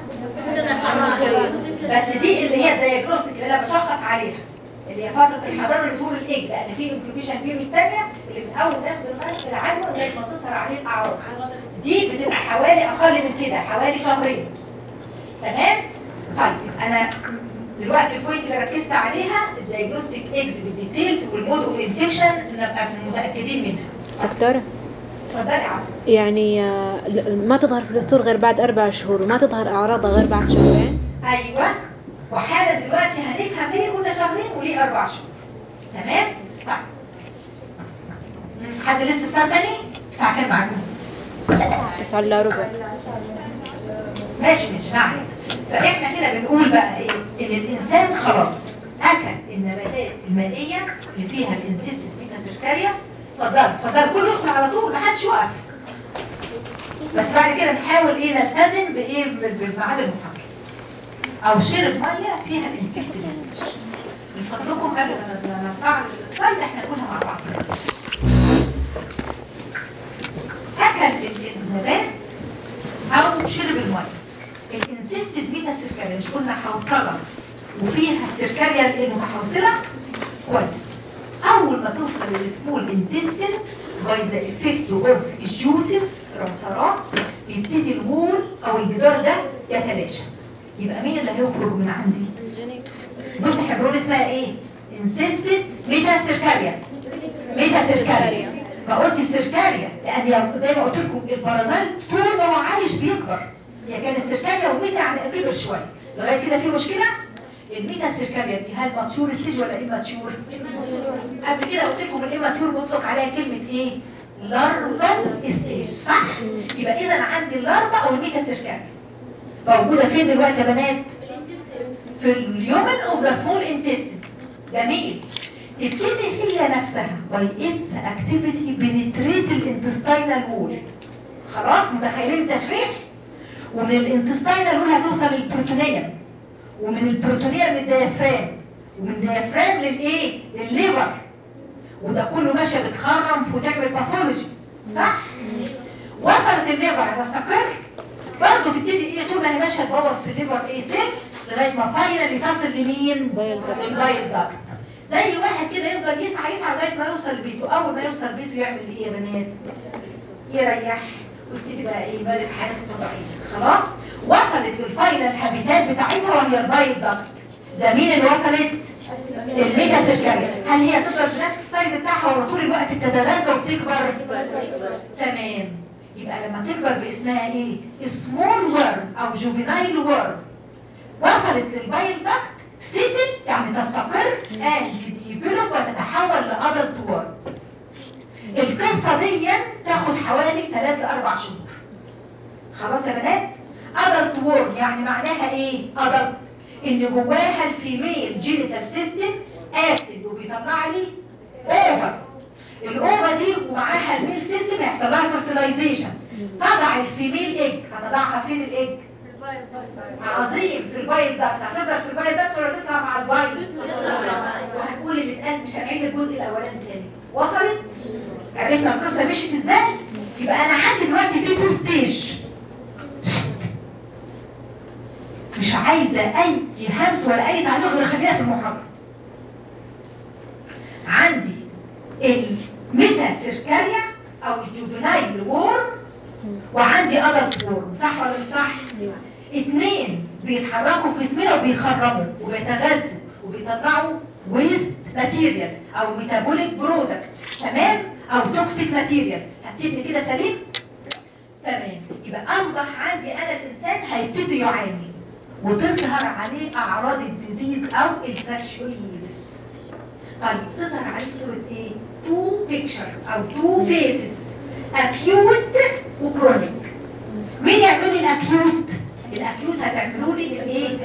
بس دي اللي هي الدياجنوستيك اللي انا بشخص عليها اللي هي فتره الحضانه لظهور الايج لان في انكيوبيشن بيريود ثانيه اللي من اول ما ياخد الغاز العدوى لغايه ما تظهر عليه الاعراض دي بتبقى حوالي اقل من كده حوالي شهرين تمام طيب انا دلوقتي البوينت اللي ركزت عليها الدياجنوستيك ايجز بالديتيلز والمود اوف انفكشن نبقى متاكدين منها دكتورة اتفضلي يا عسل يعني آه، ل- ما تظهر في الاسطول غير بعد أربع شهور وما تظهر أعراضها غير بعد شهرين ايوه وحالا دلوقتي هنفهم ليه قلنا شهرين وليه اربع شهور تمام طيب مم، حد لسه في ساعه تاني الساعه كام معاكم تسعة إلا ربع ماشي مش معايا فاحنا هنا بنقول بقى ايه ان الانسان خلاص اكل النباتات المائيه اللي فيها الانسيستنت بيتا سيركاريا اتفضل اتفضل كله يدخل على طول ما حدش يوقف بس بعد كده نحاول ايه نلتزم بايه بال- بالميعاد المحدد او شرب ميه فيها الانفكتيف ستيج من فضلكم قبل ما ما نستعرض السلايد احنا نقولها مع بعض اكل ال- النبات او شرب الميه الانسيستد بيتا سيركاريا مش قلنا حوصله وفيها السيركاريا المتحوصله كويس اول ما توصل للسمول انتستين باي ذا افكت اوف الجوسز روسرات بيبتدي الوول او الجدار ده يتلاشى يبقى مين اللي هيخرج من عندي الجنين بص احنا بنقول اسمها ايه انسيستد ميتا سيركاريا ميتا سيركاريا ما قلت السيركاريا لان يا- زي ما قلت لكم البرازيل طول ما هو عايش بيكبر هي كان السيركاريا وميتا يعني كبر شويه لغايه كده في مشكله الميتا سيركاريا دي هل ماتشور ستيج ولا ايه ماتشور؟ قبل كده قلت لكم الايه ماتشور بيطلق عليها كلمه ايه؟ لارفال ستيج صح؟ يبقى اذا عندي اللارفا او الميتا سيركاريا موجوده فين دلوقتي يا بنات؟ في اليومن اوف ذا سمول انتستين جميل تبتدي هي نفسها باي اتس اكتيفيتي بنتريت الانتستينال وول خلاص متخيلين التشريح ومن الانتستينال وول هتوصل للبروتونيوم ومن البروتونيوم للديافرام ومن الديافرام للايه للليفر وده كله ماشيه بتخرم وتعمل باثولوجي صح وصلت الليفر هتستقر برضه تبتدي ايه طول ما هي ماشيه تبوظ في الليفر ايه سيلز لغايه ما فاينالي تصل لمين؟ بايل داكت. للبايل داكت زي واحد كده يفضل يسعى يسعى لغايه ما يوصل لبيته اول ما يوصل بيته يعمل ايه يا بنات؟ يريح ويبتدي بقى ايه يمارس حياته الطبيعيه خلاص؟ وصلت للفاينل هابيتات بتاعتها وهي البايل داكت ده مين اللي وصلت؟ الميتا سيركاريا هل هي تفضل بنفس السايز بتاعها ولا طول الوقت بتتغذى وبتكبر؟ تمام يبقى لما تكبر باسمها ايه؟ سمول ورم او جوفينايل ورم وصلت للبايل داكت سيتل يعني تستقر and ديفلوب وتتحول لادلت ورم القصه دي تاخد حوالي 3 ل 4 شهور خلاص يا بنات ادلت وورم يعني معناها ايه ادلت ان جواها الفيميل جينيتال سيستم اكتد وبيطلع لي اوفر الاوفا دي ومعاها الميل سيستم هيحصل لها فرتلايزيشن تضع الفيميل ايج هتضعها فين الايج عظيم في البايل داكت هتفضل في البايل داكت ولا تطلع مع البايل وهنقول اللي اتقال مش هنعيد الجزء الاولاني تاني وصلت عرفنا القصه مشيت ازاي يبقى انا عندي دلوقتي في تو ستيج مش عايزه اي همس ولا اي تعليق غير خلينا في المحاضره عندي الميتا سيركاريا او الجوفينايل وورم وعندي ادلت وورم صح ولا مش صح؟ اتنين بيتحركوا في جسمنا وبيخرموا وبيتغذوا وبيطلعوا ويست ماتيريال او ميتابوليك برودكت تمام او توكسيك ماتيريال هتسيبني كده سليم تمام يبقى اصبح عندي انا الانسان هيبتدي يعاني وتظهر عليه اعراض الديزيز او الفاشيوليزس طيب تظهر عليه صورة ايه؟ تو بيكتشر او تو فيزز اكيوت وكرونيك مين يعمل لي الاكيوت؟ الاكيوت هتعملوا لي الايه؟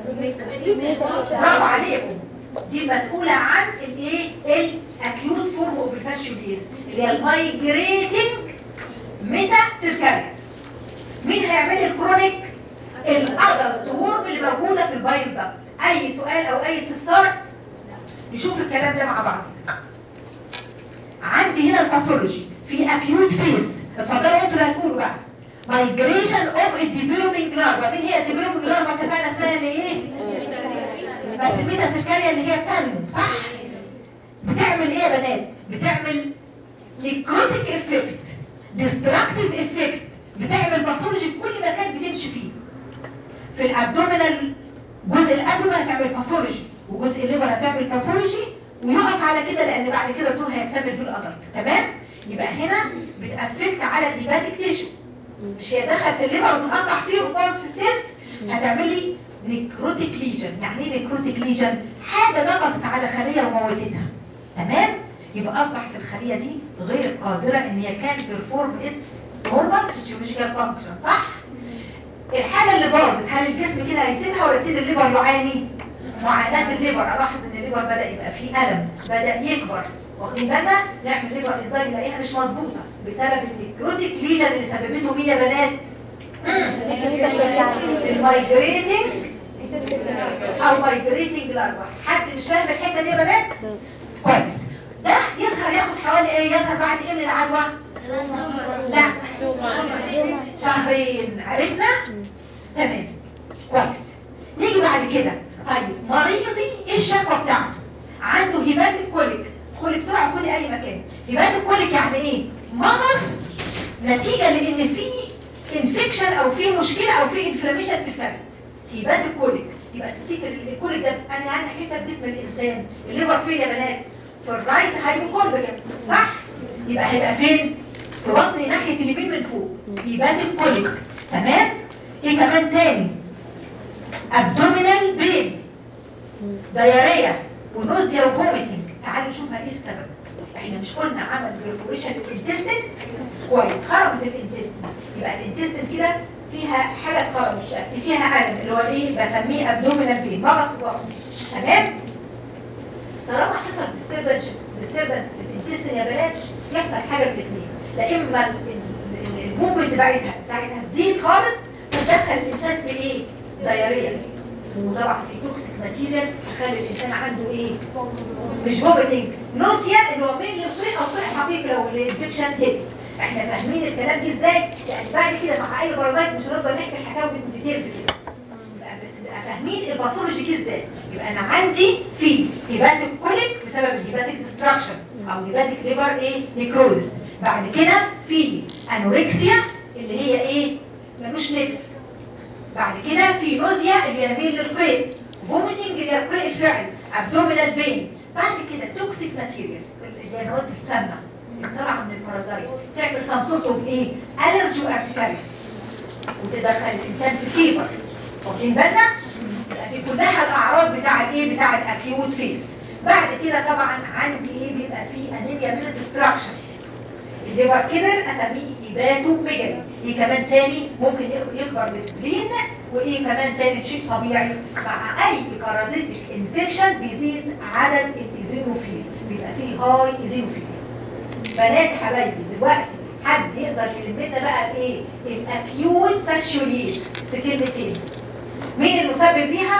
برافو عليكم دي المسؤولة عن الايه؟ الاكيوت فورم اوف الفاشيوليز اللي هي المايجريتنج ميتا سيركاريا مين هيعمل لي الكرونيك؟ الادلت وورم اللي موجودة في البايل ده اي سؤال او اي استفسار نشوف الكلام ده مع بعض عندي هنا الباثولوجي في اكيوت فيز اتفضلوا انتوا اللي هتقولوا بقى مايجريشن اوف الديفلوبينج لارفا مين هي الديفلوبينج لارفا اتفقنا اسمها اللي ايه بس الميتا سيركاريا اللي هي بتنمو صح بتعمل ايه يا بنات بتعمل نيكروتيك افكت ديستراكتيف افكت بتعمل باثولوجي في كل مكان بتمشي فيه في الابدومينال جزء الابدومين هتعمل باثولوجي وجزء الليفر هتعمل باثولوجي ويقف على كده لان بعد كده الدور هيكتمل بالادلت تمام يبقى هنا بتافكت على الهيباتيك تيشو مش هي دخلت الليفر وتقطع فيه وتبوظ في السيلز هتعمل لي نيكروتيك ليجن يعني ايه نيكروتيك ليجن حاجه ضغطت على خليه وموتتها تمام يبقى اصبحت الخليه دي غير قادره ان هي كان بيرفورم اتس نورمال فيسيولوجيكال فانكشن صح الحاله اللي باظت هل الجسم كده هيسيبها ولا يبتدي الليفر يعاني معاناه الليفر الاحظ ان الليفر بدا يبقى فيه الم بدا يكبر واخدين بالنا نعمل ليفر انزايم نلاقيها مش مظبوطه بسبب النيكروتيك ليجن اللي سببته مين يا بنات المايجريتنج او مايجريتنج لارفا حد مش فاهم الحته دي يا بنات كويس ده يظهر ياخد حوالي ايه يظهر بعد ايه من العدوى لا شهرين عرفنا تمام كويس نيجي بعد كده طيب مريضي ايه الشكوى بتاعته نتيجه لان في انفكشن او في مشكله او في انفلاميشن في الكبد هيبات الكوليك يبقى تفتكر الكوليك ده انا انا حته في جسم الانسان الليفر فين يا بنات في الرايت هايبوكوندريا صح يبقى هيبقى فين في بطن ناحيه اليمين من فوق هيبات الكوليك تمام ايه كمان تاني ابدومينال بين دياريه ونوزيا وفوميتنج تعالوا نشوفها ايه السبب احنا مش قلنا عمل بريفوريشن الانتستين كويس خربت الانتستين يبقى الانتستين كده فيها حاجه اتخربت يبقى فيها الم اللي هو ايه بسميه ابدومينال بين مغص بطن تمام طالما حصل ديستربنس ديستربنس في الانتستين يا بنات يحصل حاجه من الاثنين لا اما الموفمنت بتاعتها بتاعتها تزيد خالص وتدخل الانسان في ايه؟ دايريه وطبعا في توكسيك ماتيريال تخلي الانسان عنده ايه؟ مش فوميتنج نوسيا اللي هو مين القيء او قيء حقيقي لو الانفكشن هيك احنا فاهمين الكلام ده ازاي؟ يعني بعد كده مع اي بارازايت مش هنفضل نحكي الحكاوي بالديتيلز كده يبقى بس نبقى فاهمين الباثولوجي دي ازاي يبقى انا عندي في هيباتيك كوليك بسبب الهيباتيك ديستراكشن او هيباتيك ليفر ايه نيكروزس بعد كده في انوركسيا اللي هي ايه ملوش نفس بعد كده في نوزيا اللي يميل للقيء فوميتنج اللي هي القيء الفعلي ابدومينال بين بعد كده توكسيك ماتيريال اللي هي مواد بتسمى اللي طالعه من البارازايت تعمل سام سورت اوف ايه الرجي وارتكاريا وتدخل الانسان في فيبر واخدين بالنا يبقى دي كلها الاعراض بتاع الايه بتاع الاكيوت فيس بعد كده طبعا عندي ايه بيبقى فيه انيميا من الدستراكشن الليفر كبر اسميه هيباتو ميجالي ايه كمان تاني ممكن يكبر بسبلين وايه كمان تاني شيء طبيعي مع اي بارازيتك انفكشن بيزيد عدد الايزينوفيل بيبقى فيه هاي ايزينوفيل بنات حبايبي دلوقتي حد يقدر يلم لنا بقى الايه الاكيوت فاشيوليتس في كلمتين مين المسبب ليها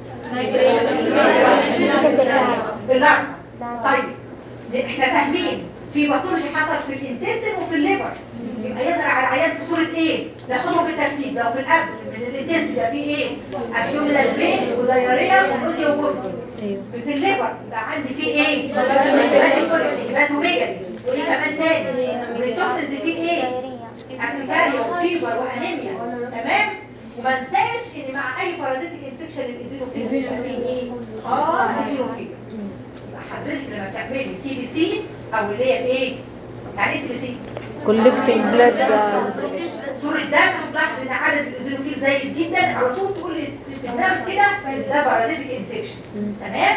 باللارما طيب احنا فاهمين في باثولوجي حصل في الانتستين وفي الليفر يبقى يظهر على العيان في صوره ايه ناخدهم بالترتيب لو في الاب من الانتستين يبقى فيه ايه ابدومينال بين ودايريا ونوزيا وفوميتنج ايوه في الليفر يبقى عندي فيه ايه هيباتوميجالي وايه كمان تاني والتوكسينز فيه ايه ارتكاريا وفيبر وانيميا تمام وما انساش ان مع اي بارازيتيك انفكشن الايزينوفيل بيبقى فيه ايه اه ايزينوفيل يبقى حضرتك لما تعملي سي بي سي او اللي هي الايه يعني ايه سي بي سي collecting blood صورة دم هتلاحظ ان عدد الايزينوفيل زايد جدا على طول تقول لي في الدم كده ده بارازيتيك انفكشن تمام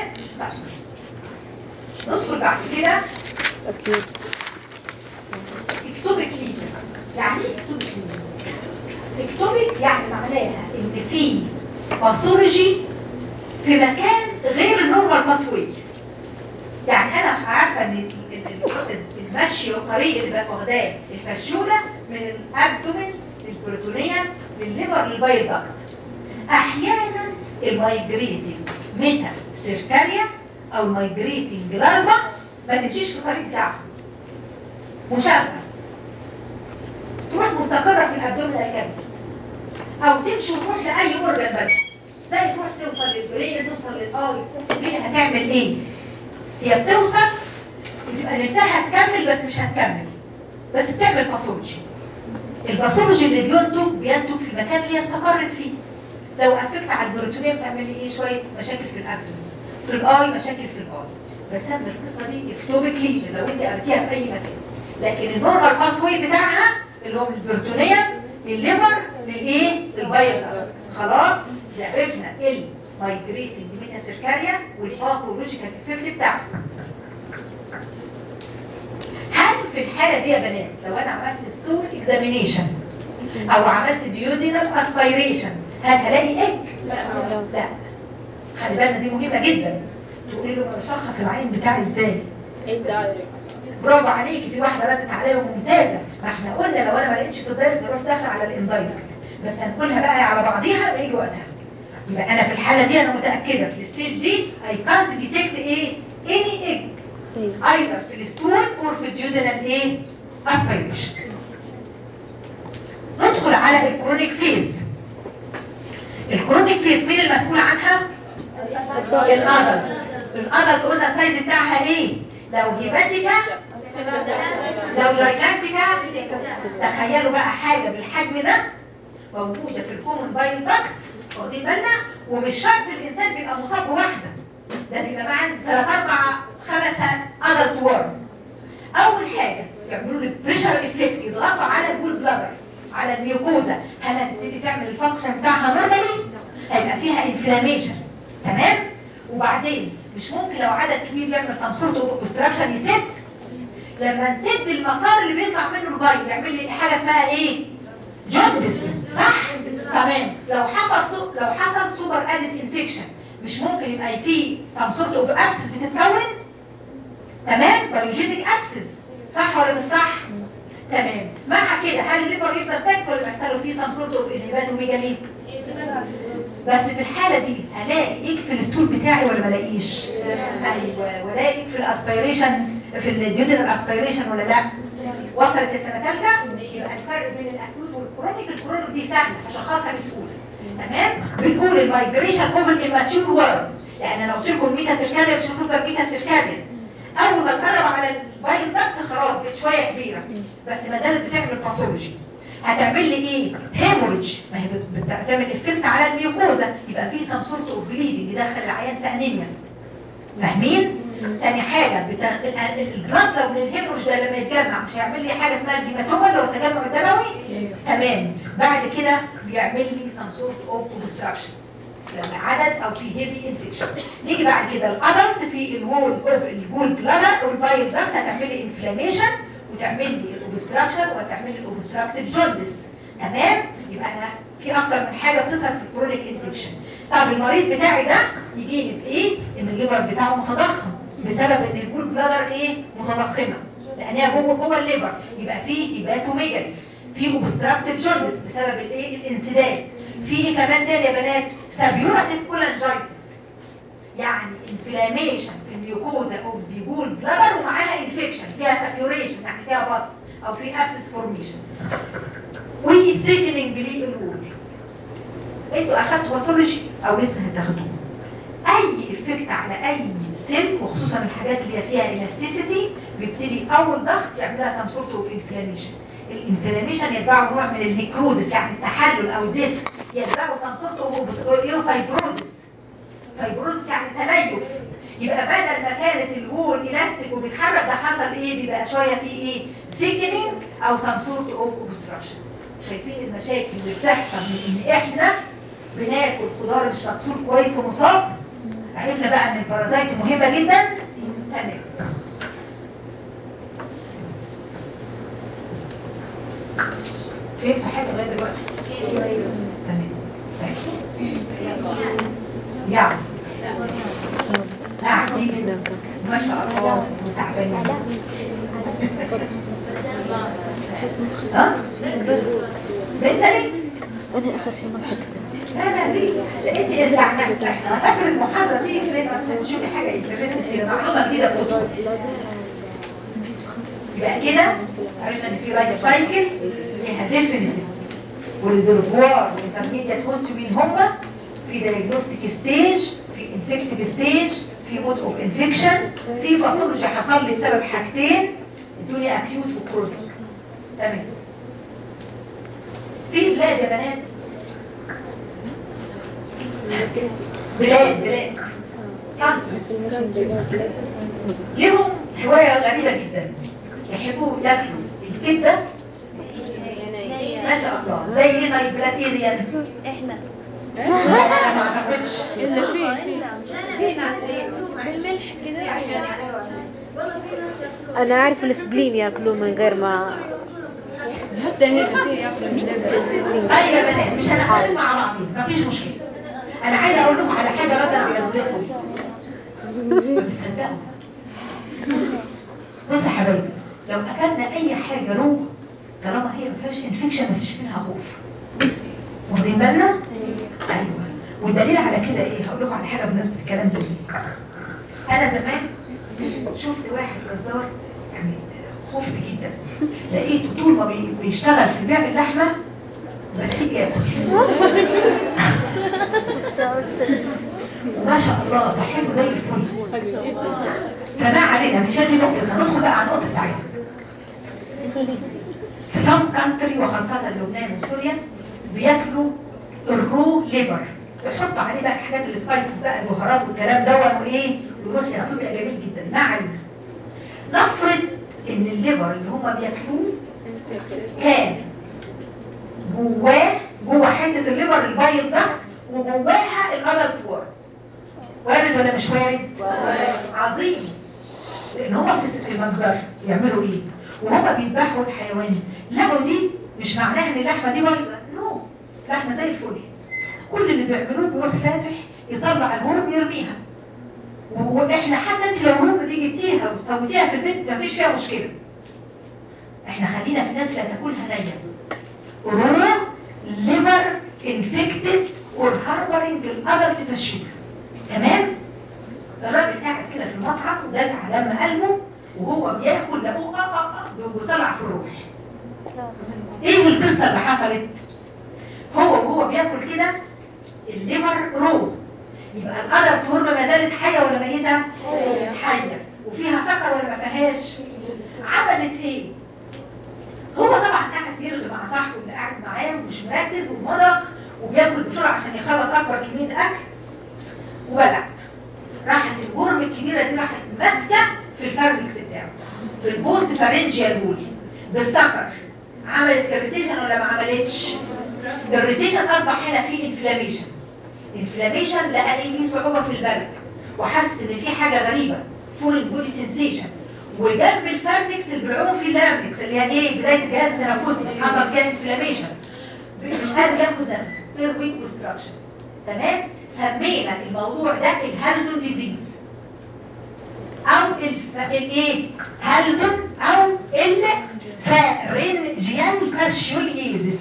طيب ندخل بعد كده acute اكتوبيك ليجن يعني ايه اكتوبيك ليجن اكتوبيك يعني معناها ان في باثولوجي في مكان غير النورمال باسوي يعني انا عارفه ان ال- ال- ال- المشي والطريق اللي بقى واخداه الفشوله من الابدومين للبروتونيه للليفر للبايل داكت احيانا المايجريتنج ميتا سيركاريا او المايجريتنج لارفا ما تمشيش في الطريق بتاعها مشابهه تروح مستقره في الابدومين الكبدي او تمشي وتروح لاي اورجن بس زي تروح توصل للبرين توصل للاي البرين هتعمل ايه هي بتوصل بتبقى نفسها هتكمل بس مش هتكمل بس بتعمل باثولوجي الباثولوجي اللي بينتج بينتج في المكان اللي هي استقرت فيه لو افكت على البروتونيه بتعمل لي ايه شويه مشاكل في الابدومين في الاي مشاكل في الاي بسمي القصه دي اكتوبيك ليجن لو انت قريتيها في اي مكان لكن النورمال باسوي بتاعها اللي هو من البروتونيه للليفر للايه للبايل خلاص ده عرفنا المايجريتنج ميتا سيركاريا والباثولوجيكال افكت بتاعه هل في الحاله دي يا بنات لو انا عملت ستول اكزامينيشن او عملت ديودينال اسبيريشن هل هلاقي ايج لا خلي بالنا دي مهمه جدا تقولي له بشخص العين بتاعي ازاي برافو عليكي في واحده ردت عليا ممتازه ما احنا قلنا لو انا ما لقيتش في الدايركت نروح داخله على الاندايركت بس هنقولها بقى على بعضيها لما يجي وقتها يبقى انا في الحاله دي انا متاكده في الستيج دي اي كانت ديتكت ايه اني ايج ايوه ايذر في الستول اور في الديودينال ايه اسبيريشن ندخل على الكرونيك فيز الكرونيك فيز مين المسؤول عنها الادلت الادلت قلنا السايز بتاعها ايه لو هيباتيكا لو جايجانتيكا تخيلوا بقى حاجه بالحجم ده موجوده في الكومن باين داكت واخدين بالنا ومش شرط الانسان بيبقى مصاب بواحده ده بيبقى معاه ثلاث اربع خمس ادلت وورز اول حاجه يعملوا لك بريشر افكت يضغطوا على الجول بلادر على الميوكوزا هل هتبتدي تعمل الفانكشن بتاعها نورمالي هيبقى فيها انفلاميشن تمام وبعدين مش ممكن لو عدد كبير يعمل سم سورت اوف اوبستراكشن يسد لما نسد المسار اللي بيطلع منه البايل يعمل لي حاجه اسمها ايه جوندس صح تمام لو حصل سو... لو حصل سوبر ادد انفكشن مش ممكن يبقى في سم سورت اوف ابسس بتتكون تمام بايوجينيك ابسس صح ولا مش صح تمام مع كده هل الليفر يفضل ساكت ولا بيحصل له فيه سم سورت اوف انهباتوميجالي بس في الحاله دي هلاقي يكفي الستول بتاعي ولا ما الاقيش ايوه ولاقي يكفي الاسبيريشن في الديودنال اسبيريشن ولا لا وصلت السنه ثالثه يبقى الفرق بين الاكيوت والكرونيك الكرونيك دي سهله اشخصها بسهوله تمام بنقول المايجريشن اوف الاماتيور ورم لان انا قلت لكم الميتا سيركاليا مش هتفضل ميتا سيركاليا اول ما تقرب على الفايل دكت خلاص بقت شويه كبيره بس ما زالت بتعمل باثولوجي هتعمل لي ايه هيموريدج ما هي بت- بتعمل افكت على الميوكوزا يبقى في سم سورت اوف بليدنج يدخل العيان في انيميا فاهمين تاني حاجه بتا... ال- ال- الجراد لو من الهيموريدج ده لما يتجمع مش هيعمل لي حاجه اسمها الهيماتوما اللي هو التجمع الدموي تمام بعد كده بيعمل لي سم سورت اوف اوبستراكشن لما عدد او في هيفي انفكشن نيجي بعد كده الادلت في الوول اوف الجول بلادر والبايل داكت هتعمل لي انفلاميشن وتعمل لي الاوبستراكشن وتعمل لي الاوبستراكتيف جوندس تمام يبقى انا في اكتر من حاجه بتظهر في الكرونيك انفكشن طب المريض بتاعي ده يجيني بايه ان الليفر بتاعه متضخم بسبب ان الجول بلادر ايه متضخمه لان هي جوه جوه الليفر يبقى في هيباتوميجالي في اوبستراكتيف جوندس بسبب الايه الانسداد في ايه كمان تاني يا بنات سابيوراتيف كولانجايتس يعني انفلاميشن في الميوكوزا اوف ذا جول بلادر ومعاها انفكشن فيها سابيوريشن يعني فيها بص او في ابسس فورميشن وثيكننج للوول انتوا اخدتوا باثولوجي او لسه هتاخدوه اي افكت على اي سيل وخصوصا الحاجات اللي هي فيها الاستيسيتي بيبتدي اول ضغط يعملها سم سورت اوف انفلاميشن الانفلاميشن يتبعه نوع من النيكروزس يعني التحلل او الديس يتبعه سم سورت اوف فايبروزس فايبروزس يعني تليف يبقى بدل ما كانت الوول الاستيك وبيتحرك ده حصل ايه بيبقى شويه في ايه ثيكنينج او سم سورت اوف اوبستراكشن شايفين المشاكل اللي بتحصل من ان احنا بناكل خضار مش مغسول كويس ومصاب عرفنا بقى ان البارازايت مهمه جدا تمام فهمتوا حاجه لغايه دلوقتي تمام طيب. يعني قاعدين ما شاء الله وتعبانين ها؟ بنتلي؟ انا اخر شيء ما حكيت لا لا ليه؟ لقيت استعنت احنا فاكر المحاضرة دي في ناس تشوفي حاجة انترست فيها معلومة جديدة بتطلع يبقى كده عرفنا ان في رايت سايكل فيها ديفينيتيف وريزرفوار وانترميديت هوست مين هما في دايجنوستيك ستيج في انفكتيف ستيج في مود اوف انفكشن في باثولوجي حصل لي بسبب حاجتين الدنيا اكيوت وكرونيك تمام في بلاد يا بنات بلاد بلاد countries. ليهم هواية غريبة جدا يحبوا ياكلوا الكبدة ما شاء الله زي ايه طيب بلاد ايه دي يعني؟ احنا لا لا ما اعتقدش الا في في في ناس بالملح كده عشان والله في ناس ياكلون انا اعرف السبلين ياكلوه من غير ما حتى هنا في ياكلوا مش نفس السبلين ايوه يا بنات مش هنتكلم مع بعض مفيش مشكلة انا عايزة اقول لكم على حاجة ردا بيظبطهم بتصدقوا بصوا يا حبايبي لو اكلنا اي حاجة رو طالما هي ما فيهاش انفكشن ما فيش منها خوف واخدين بالنا؟ ايوه والدليل على كده ايه هقول لكم على حاجه بالنسبه للكلام زي دي انا زمان شفت واحد جزار يعني خفت جدا لقيته طول ما بي- بيشتغل في بيع اللحمه بلاقيه بياكل ما شاء الله صحته زي الفل فما علينا مش هذه نقطه ندخل بقى على النقطه بتاعتنا في some countries كانتري وخاصة لبنان وسوريا بياكلوا الرو ليفر يحطوا عليه بقى حاجات السبايسز بقى البهارات والكلام دون وايه ويروح ياكلوه بيبقى جميل جدا ما علينا نفرض ان الليفر اللي هم بياكلوه كان جواه جوه حته الليفر البايض ده وجواها الادلت وورد وارد ولا مش وارد؟ عظيم لان هما في في المجزر يعملوا ايه؟ وهما بيذبحوا الحيوان لقوا دي مش معناها ان اللحمه دي بايظه نو لحمه زي الفل كل اللي بيعملوه بيروح فاتح يطلع الورم يرميها واحنا حتى انت لو الورم دي جبتيها واستويتيها في البيت مفيش فيها مشكله احنا خلينا في الناس اللي هتاكلها نيه رو ليفر انفكتد اور هاربرنج الادلت في الشوك تمام الراجل قاعد كده في المطعم ودافع دم قلبه وهو بياكل لقوه اه اه اه وطلع في الروح ايه القصه اللي حصلت هو وهو بياكل كده الليفر رو يبقى الادلت ورم ما زالت حيه ولا ميته حيه وفيها سكر ولا ما فيهاش عملت ايه هو طبعا قاعد يرغي مع صاحبه اللي قاعد معاه ومش مركز ومضغ وبياكل بسرعه عشان يخلص اكبر كميه اكل وبلع راحت الورم الكبيره دي راحت ماسكه في الفارنكس بتاعه في البوست فارنجيال بول بالسكر عملت اريتيشن ولا ما عملتش؟ الاريتيشن اصبح هنا في انفلاميشن انفلاميشن لقى ان في صعوبه في البلد وحس ان في حاجه غريبه فورين بودي سنسيشن وجنب الفارنكس اللي بيلعبوا فيه اللارنكس اللي هي ايه بدايه الجهاز التنفسي حصل فيها انفلاميشن مش قادر ياخد نفسه ايروي اوبستراكشن تمام سمينا الموضوع ده الهالزون ديزيز او الف... الايه هالزون او الفارنجيال فاشيوليزيس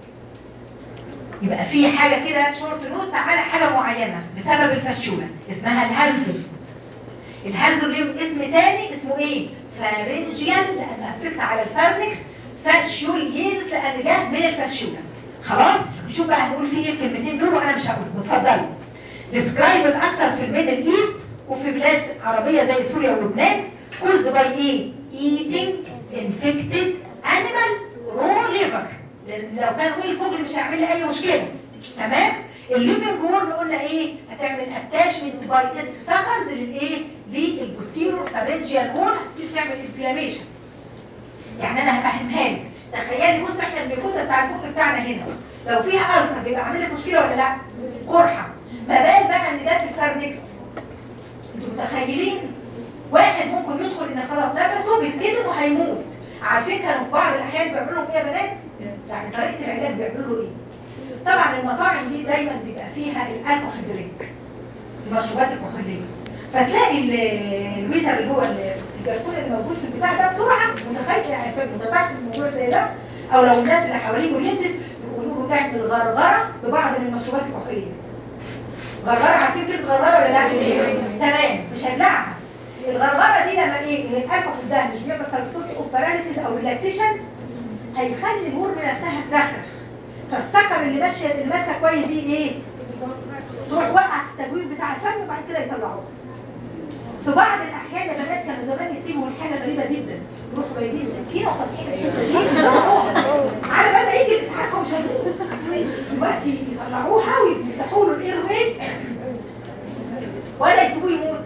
يبقى في حاجه كده شورت نوت على حاجه معينه بسبب الفاشيولا اسمها الهالزون الهالزون ليه اسم تاني اسمه ايه فارنجيال لان افكت على الفارنكس فاشيوليزيس لان جه من الفاشيولا خلاص نشوف بقى هنقول فيه ايه الكلمتين دول وانا مش هقول اتفضلوا ديسكرايب اكتر في الميدل ايست وفي بلاد عربيه زي سوريا ولبنان كوزد باي ايه eating infected animal raw liver لان لو كان ويل كوكد مش هيعمل لي اي مشكله تمام الليفنج وورم قلنا ايه هتعمل اتاشمنت باي ست سكرز للايه للبوستيرور فارنجيال وول بتعمل انفلاميشن يعني انا هفهمها لك تخيلي بص احنا الميكوزا بتاع البق بتاعنا هنا لو فيها ألسر بيبقى عامل لك مشكله ولا لا قرحه ما بال بقى ان ده في الفارنكس انتوا متخيلين واحد ممكن يدخل ان خلاص نفسه بيتكتم وهيموت عارفين كانوا في بعض الاحيان بيعملوا لهم ايه يا بنات يعني طريقه العلاج بيعملوا له ايه طبعا المطاعم دي دايما بيبقى فيها الالكوهول درينك المشروبات الكحوليه فتلاقي ال- الويتر اللي هو ال- الجرسون اللي موجود في البتاع ده بسرعه متخيل يعني متفاهم الموضوع زي ده او لو الناس اللي حواليه ينزل يقولوا له تعمل غرغره ببعض من المشروبات الكحوليه غرغره عارفين كلمه غرغره ولا لا؟ تمام مش هيبلعها الغرغره دي لما ايه الالكحول ده مش بيعمل سلسله اوف باراليسيس او ريلاكسيشن هيخلي الورم نفسها ترخرخ فالسكر اللي ماشيه اللي ماسكه كويس دي ايه؟ تروح وقع التجويف بتاع الفم وبعد كده يطلعوه في بعض الاحيان يا بنات كانوا زمان يكتبوا حاجه غريبه جدا يروحوا جايبين سكينه وفاتحين الحته دي يطلعوها. على بال ما يجي الاسعاف هو مش هيموت دلوقتي يطلعوها ويفتحوا له الاير واي ولا يسيبوه يموت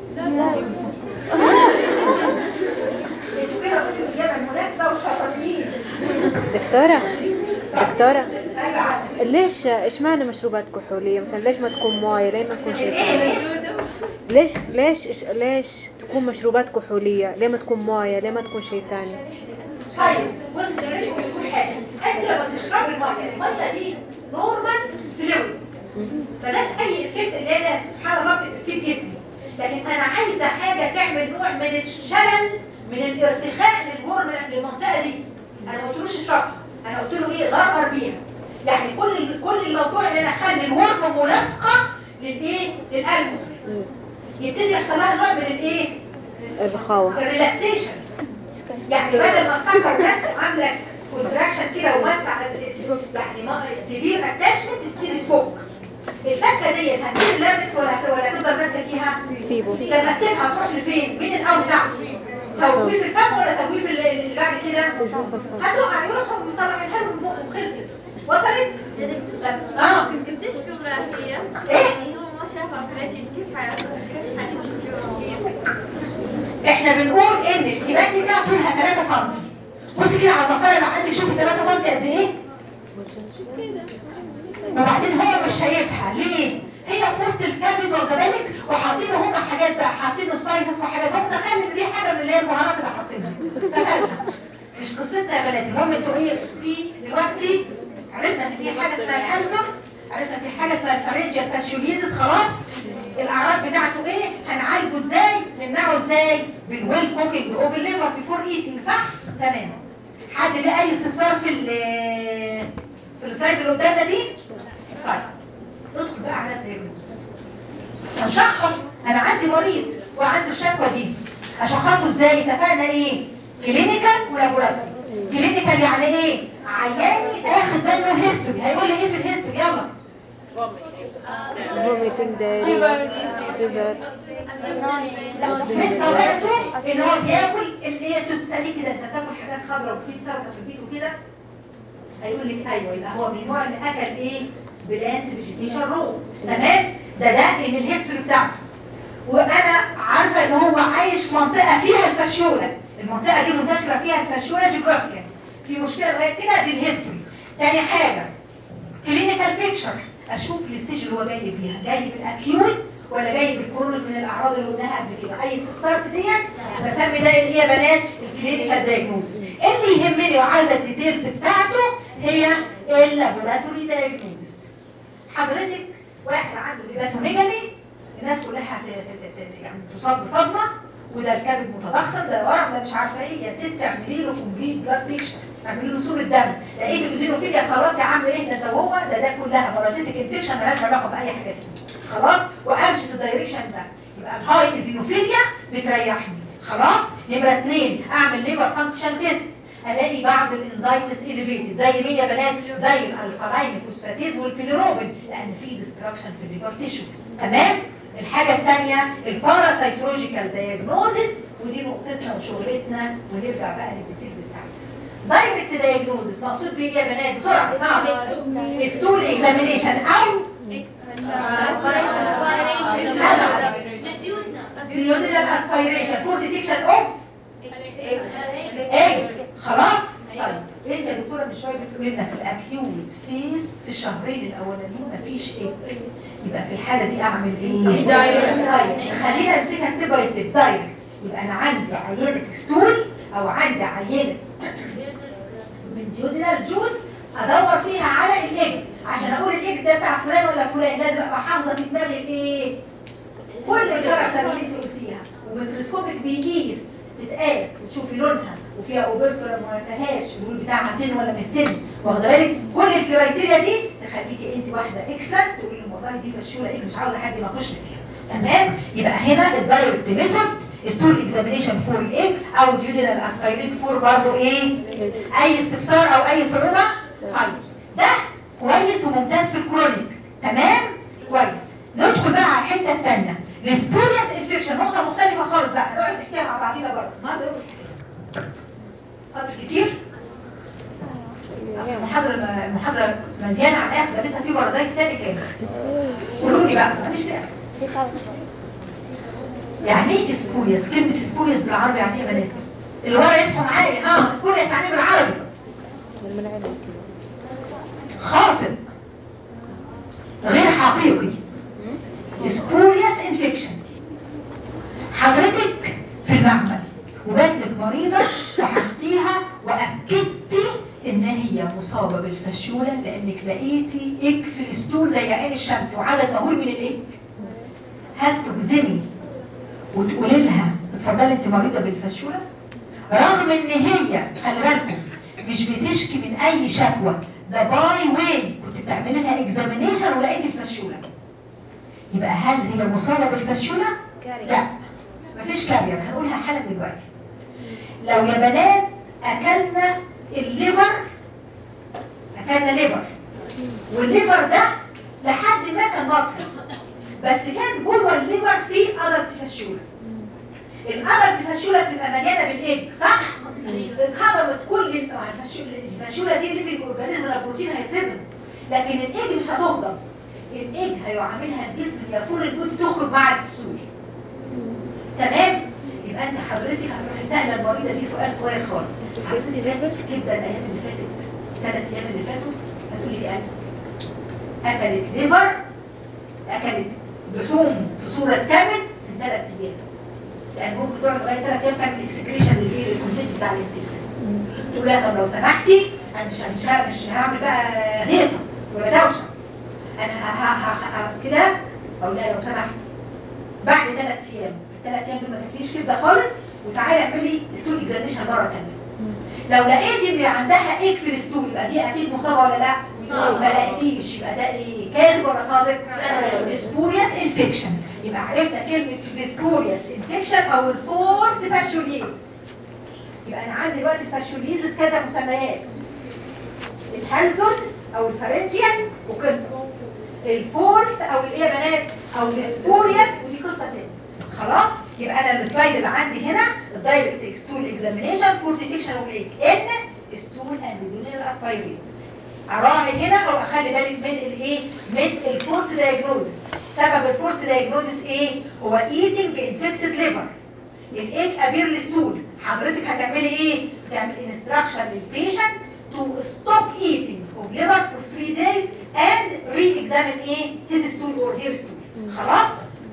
انتوا كده قلتوا الاجابه المناسبه وشاطرين دكتورة دكتورة ايوه عسل ليش اشمعنى مشروبات كحولية مثلا ليش ما تكون موية ليه ما تكون شيء ايه ثاني ليه؟ ليش ليش إش- ليش تكون مشروبات كحولية ليه ما تكون موية ليه ما تكون شيء ثاني طيب بص سؤالكم كل حاجه انت لما بتشرب الميه الميه دي نورمال فلويد ملهاش اي افكت اللي هي سبحان الله بتبقى في الجسم لكن انا عايزه حاجه تعمل نوع من الشلل من الارتخاء للورم للمنطقه دي انا ما قلتلوش اشربها انا قلت له ايه غرغر بيها يعني كل كل الموضوع ان انا اخلي الورم ملاصقه للايه للقلب يبتدي يحصل لها نوع من الايه الرخاوة الريلاكسيشن يعني بدل ما السكر بس عامله كونتراكشن كده وماسكه على- يعني ما سيفير اتاشمنت تبتدي تفك الفكه دي هسيب اللابكس ولا هت- ولا هتفضل ماسكه فيها؟ سيبه لما اسيبها تروح لفين؟ مين الاوسع؟ تجويف الفم ولا تجويف ال- اللي بعد كده؟ تجوف الفم هتقع يروحوا مطلعينها عندك شوفي 3 سم قد ايه وبعدين هو مش شايفها ليه هي في وسط الكبد واخده بالك وحاطين هم حاجات بقى حاطين سبايسز وحاجات هم تخيل ان دي حاجه من اللي هي البهارات اللي حاطينها فمالها مش قصتنا يا بنات المهم انتوا ايه في دلوقتي عرفنا ان في حاجه اسمها الهانزون عرفنا ان في حاجه اسمها الفارنجيال فاشيوليزس خلاص الاعراض بتاعته ايه هنعالجه ازاي نمنعه ازاي بالويل كوكينج اوف الليفر بيفور ايتنج صح تمام حد ليه اي استفسار في ال في السلايد اللي قدامنا دي طيب ندخل بقى على الدياجنوز هنشخص انا عندي مريض وعنده الشكوى دي اشخصه ازاي اتفقنا ايه كلينيكال ولابوراتوري كلينيكال يعني ايه عياني اخد منه هيستوري هيقول لي ايه في الهيستوري يلا vomiting diarrhea fever من طبيعته ان هو بياكل اللي هي تساليه كده انت بتاكل حاجات خضراء وفي سلطه في البيت وكده هيقول لك ايوه يبقى هو من النوع اللي اكل ايه بلانت فيجيتيشن رو تمام ده ده ان الهيستوري بتاعته وانا عارفه ان هو عايش في منطقه فيها الفاشيولا المنطقه دي منتشره فيها الفاشيولا جيوغرافيكال في مشكله لغايه كده دي الهيستوري تاني حاجه كلينيكال بيكتشر اشوف الستيج اللي هو جاي بيها جاي بالاكيوت ولا جاي بالكرونيك من الاعراض اللي قلناها قبل كده اي استفسار في ديت بسمي ده اللي هي بنات الكلينيكال دايجنوز اللي يهمني وعايزه الديتيلز بتاعته هي اللابوراتوري دايجنوزس حضرتك واحد عنده هيباتوميجالي الناس كلها هت- ت- ت- ت- يعني تصاب بصدمه وده الكبد متضخم ده ورم ده مش عارفه ايه يا ست اعملي له كومبليت بلاد بيكشر اعملي له صوره دم لقيت الاوزينوفيليا خلاص يا عم ايه ده هو ده ده كلها بارازيتك انفكشن مالهاش علاقه باي حاجه تانية خلاص وامشي في الدايركشن ده يبقى الهاي ايزينوفيليا بتريحني خلاص نمره اثنين اعمل ليفر فانكشن تيست الاقي بعض الانزيمز اليفيتد زي مين يا بنات زي الالكالاين فوسفاتيز والبيليروبين لان في ديستراكشن في الليفر تيشو تمام الحاجه الثانيه الباراسيتولوجيكال دايجنوزيس ودي نقطتنا وشغلتنا ونرجع بقى للديتيلز بتاعتنا دايركت دايجنوزيس مقصود بيه ايه يا بنات بسرعه اسمعوا ستول اكزامينيشن او بيودينال اسبيريشن فور ديتكشن اوف ايه خلاص طيب انت يا دكتوره من شويه بتقولي لنا في الاكيوت فيز في الشهرين الاولانيين مفيش ايه يبقى في الحاله دي اعمل ايه طيب خلينا نمسكها ستيب باي ستيب دايركت يبقى انا عندي عينه ستول او عندي عينه من ديودينال جوز ادور فيها على الايج عشان اقول الايج ده بتاع فلان ولا فلان لازم ابقى حافظه في دماغي الايه كل الكاركتر اللي انت قلتيها وميكروسكوبك بيقيس تتقاس وتشوفي لونها وفيها اوبرفرا ما فيهاش الوول بتاعها 10 ولا 200 واخده بالك كل الكرايتيريا دي تخليكي انت واحده اكسلنت تقولي لي والله دي فشوله ايه مش عاوزه حد يناقشني فيها تمام يبقى هنا الدايركت ميثود ستول اكزامينيشن فور الايج او ديودينال اسبيريت فور برضه ايه اي استفسار او اي صعوبه طيب ده كويس وممتاز في الكرونيك تمام كويس ندخل بقى على الحته الثانيه السبوريوس انفكشن نقطه مختلفه خالص بقى نقعد نحكيها مع بعضينا بره النهارده يوم الحكايه فاضل كتير أصل المحاضره المحاضره مليانه على الاخر ده لسه في برازيل تاني كام قولوا لي بقى ماليش دعوه يعني ايه سبوريوس كلمه سبوريوس بالعربي يعني ايه يا بنات اللي ورا يصحوا معايا ها سبوريوس يعني ايه بالعربي خاطئ غير حقيقي سبوريوس انفكشن حضرتك في المعمل وجاتلك مريضه فحستيها واكدتي ان هي مصابه بالفشوله لانك لقيتي ايك في الستول زي عين الشمس وعدد مهول من الايك هل تجزمي وتقولي لها اتفضلي انت مريضه بالفشوله رغم ان هي خلي بالكم مش بتشكي من اي شكوى ده باي واي كنت بتعملي لها اكزامينيشن ولقيتي الفشوله يبقى هل هي مصابه بالفشوله لا مفيش كارير هنقولها حالا دلوقتي لو يا بنات اكلنا الليفر اكلنا ليفر والليفر ده لحد ما كان واضح بس كان جوه الليفر فيه قدر فشوله القدر فشوله بتبقى مليانه بالايج صح اتهضمت كل ال- آه، الفشوله الفشوله دي ليفنج اورجانيزم البروتين هيتهضم لكن الايج مش هتهضم الايج هيعاملها الجسم يفور البوت تخرج مع الدستور تمام يبقى انت حضرتك هتروحي سائله المريضه دي سؤال صغير خالص حضرتك جابت كبده الايام اللي فاتت ثلاث ايام اللي فاتوا هتقولي لي انا اكلت ليفر اكلت لحوم في صوره كامل في ثلاث ايام لان ممكن تقعد لغايه ثلاث ايام تعمل اكسكريشن للايه للكونتنت بتاع الانتستين تقول لها طب لو سمحتي انا مش مش ه- مش هعمل بقى هيصه ولا دوشه انا ه- ه- ه- ه- كده اقول لها لو سمحتي بعد ثلاث ايام في الثلاث ايام دول ما تاكليش كبده خالص وتعالي اعملي ستول اكزاميشن مره ثانيه لو لقيتي ان عندها ايك في الستول يبقى دي اكيد مصابه ولا لا؟ مصابة. ما لقيتيش يبقى ده ايه كاذب ولا صادق؟ سبوريوس انفكشن يبقى عرفنا كلمه سبوريوس انفكشن او الفورس فاشوليز يبقى انا عندي دلوقتي الفاشوليزس كذا مسميات الهالزون او الفارنجيان وقصه الفورس او الايه يا بنات او السبوريوس ودي قصه تانية خلاص يبقى انا السلايد اللي عندي هنا الدايركت اكستول اكزامينيشن فور ديتكشن اوف ليك ان ستول اند يونينال اسبايريت اراعي هنا او اخلي بالك من الايه من الفورس دايجنوزس سبب الفورس دايجنوزس ايه هو ايتنج انفكتد ليفر الايج ابير الستول حضرتك هتعملي ايه بتعمل انستراكشن للبيشنت to stop eating of liver for three days and re-examine ايه his stool or her stool خلاص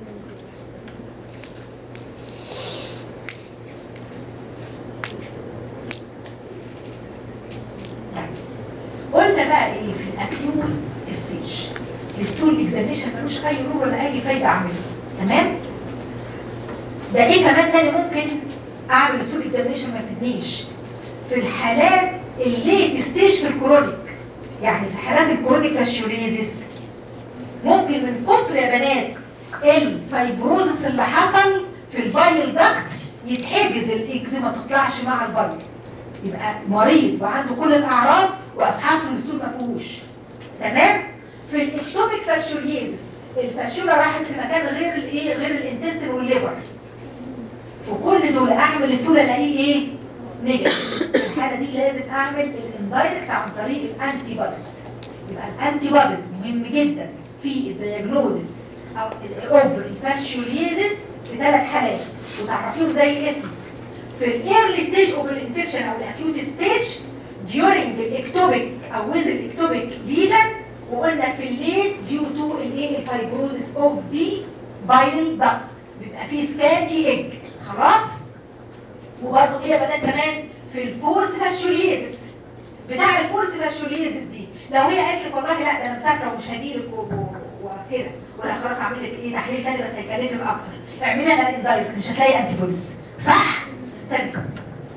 قلنا بقى ايه في الاكيوت ستيج الستول اكزاميشن ملوش اي رول ولا اي فايده اعمله تمام ده ايه كمان تاني ممكن اعمل ستول اكزاميشن ما يفيدنيش في الحالات اللي ستيج في الكرونيك يعني في حالات الكرونيك فاشيوليزيس ممكن من كتر يا بنات الفايبروزس اللي حصل في البايل داكت يتحجز الاكزيما ما تطلعش مع البايل يبقى مريض وعنده كل الاعراض وابحاث الدستور ما فيهوش تمام في الاكتوبيك فاشيوليزيس الفاشيولا راحت في مكان غير الايه غير الانتستين والليفر في كل دول اعمل ستول الاقيه ايه نيجاتيف في الحاله دي لازم اعمل الاندايركت عن طريق الانتي بوديز يبقى الانتي بوديز مهم جدا في الدياجنوزس او اوف الفاشيوليزيس في ثلاث حالات وتعرفيهم زي اسم في الايرلي ستيج اوف الانفكشن او الاكيوت ستيج during الاكتوبيك او with الاكتوبيك ليجن وقلنا في الليت ديو تو الايه الفايبروزس اوف ذا بايل داكت بيبقى فيه سكانتي ايج خلاص وبرضه ايه يا بنات كمان في الفورس فاشوليزس بتاع الفورس فاشوليزس دي لو هي قالت لك والله لا ده انا مسافره ومش هجيلك و- و- وكده ولا خلاص هعمل لك ايه تحليل تاني بس هيكلفك اكتر اعملي لها الاندايركت مش هتلاقي انتي بوديز صح؟ تمام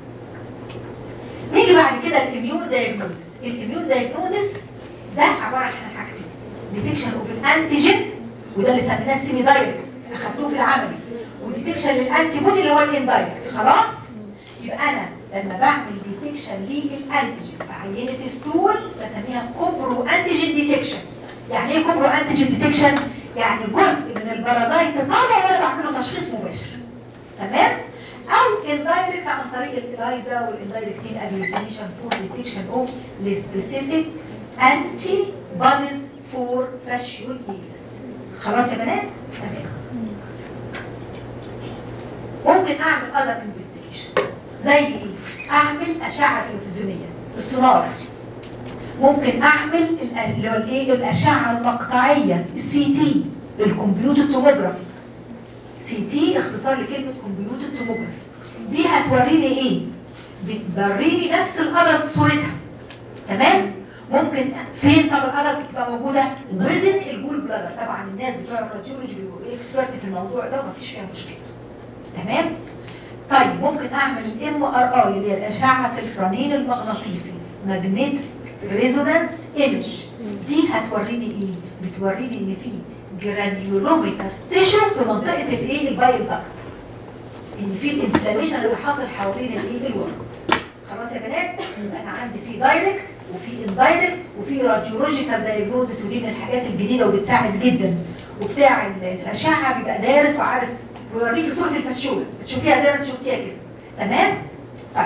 نيجي بعد كده الاميون دايجنوزس الاميون دايجنوزس ده عباره عن حاجتين ديتكشن اوف الانتيجين وده اللي سميناه السيمي دايركت اخدتوه في العملي وديتكشن للانتي بودي اللي هو الاندايركت خلاص يبقى انا لما بعمل ديتكشن للانتيجين في عينه ستول بسميها كوبرو انتيجين ديتكشن يعني ايه كوبرو انتيجين ديتكشن يعني جزء من البرازيت طالع وانا بعمل له تشخيص مباشر تمام او اندايركت عن طريق الالايزا والاندايركتين اجلوتينيشن فور ديتكشن اوف السبيسيفيك انتي بوديز فور فاشيوليزس خلاص يا بنات تمام ممكن اعمل اذر انفستيجيشن زي ايه اعمل اشعه تلفزيونيه السونار ممكن اعمل ال- اللي هو الايه الاشعه المقطعيه السي تي الكمبيوتر توموجرافي سي تي اختصار لكلمه كمبيوتر توموجرافي دي هتوريني ايه بتوريني نفس القدر صورتها تمام ممكن فين طب القدر تبقى موجوده وزن الجول بلادر طبعا الناس بتوع الراديولوجي بيبقوا اكسبرت في الموضوع ده ومفيش فيها مشكله تمام طيب ممكن اعمل الام ار اي اللي هي الاشعه الرنين المغناطيسي ماجنتيك ريزونانس ايمج دي هتوريني ايه بتوريني ان في جرانيولوميتاس تيشو في منطقه الايه البايل داكت ان في الانفلاميشن اللي حاصل حوالين الايه الورم خلاص يا بنات يبقى انا عندي في دايركت وفي اندايركت وفي راديولوجيكال دايجنوزس ودي من الحاجات الجديده وبتساعد جدا وبتاع الاشعه بيبقى دارس وعارف ويوريكي صوره الفشوله بتشوفيها زي ما انت شفتيها كده تمام طيب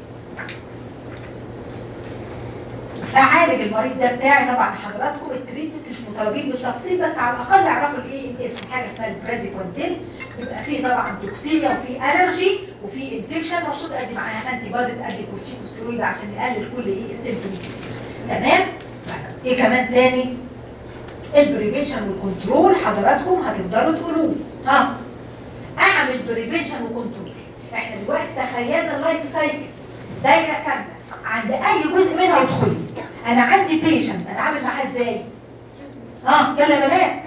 اعالج المريض ده بتاعي طبعا حضراتكم التريتمنت مش مطالبين بالتفصيل بس على الاقل اعرفوا الايه الاسم حاجه اسمها البرازيكونتين بيبقى فيه طبعا توكسيميا وفي الرجي وفي انفكشن المفروض ادي معاها انتي بوديز ادي كورتيكوستيرويد عشان يقلل كل ايه السيمبتومز تمام ايه كمان تاني البريفنشن والكنترول حضراتكم هتقدروا تقولوه ها اعمل بريفنشن وكنترول احنا دلوقتي تخيلنا اللايف سايكل دايره كامله عند اي جزء منها ادخلي انا عندي بيشنت اتعامل معاه ازاي ها يلا يا بنات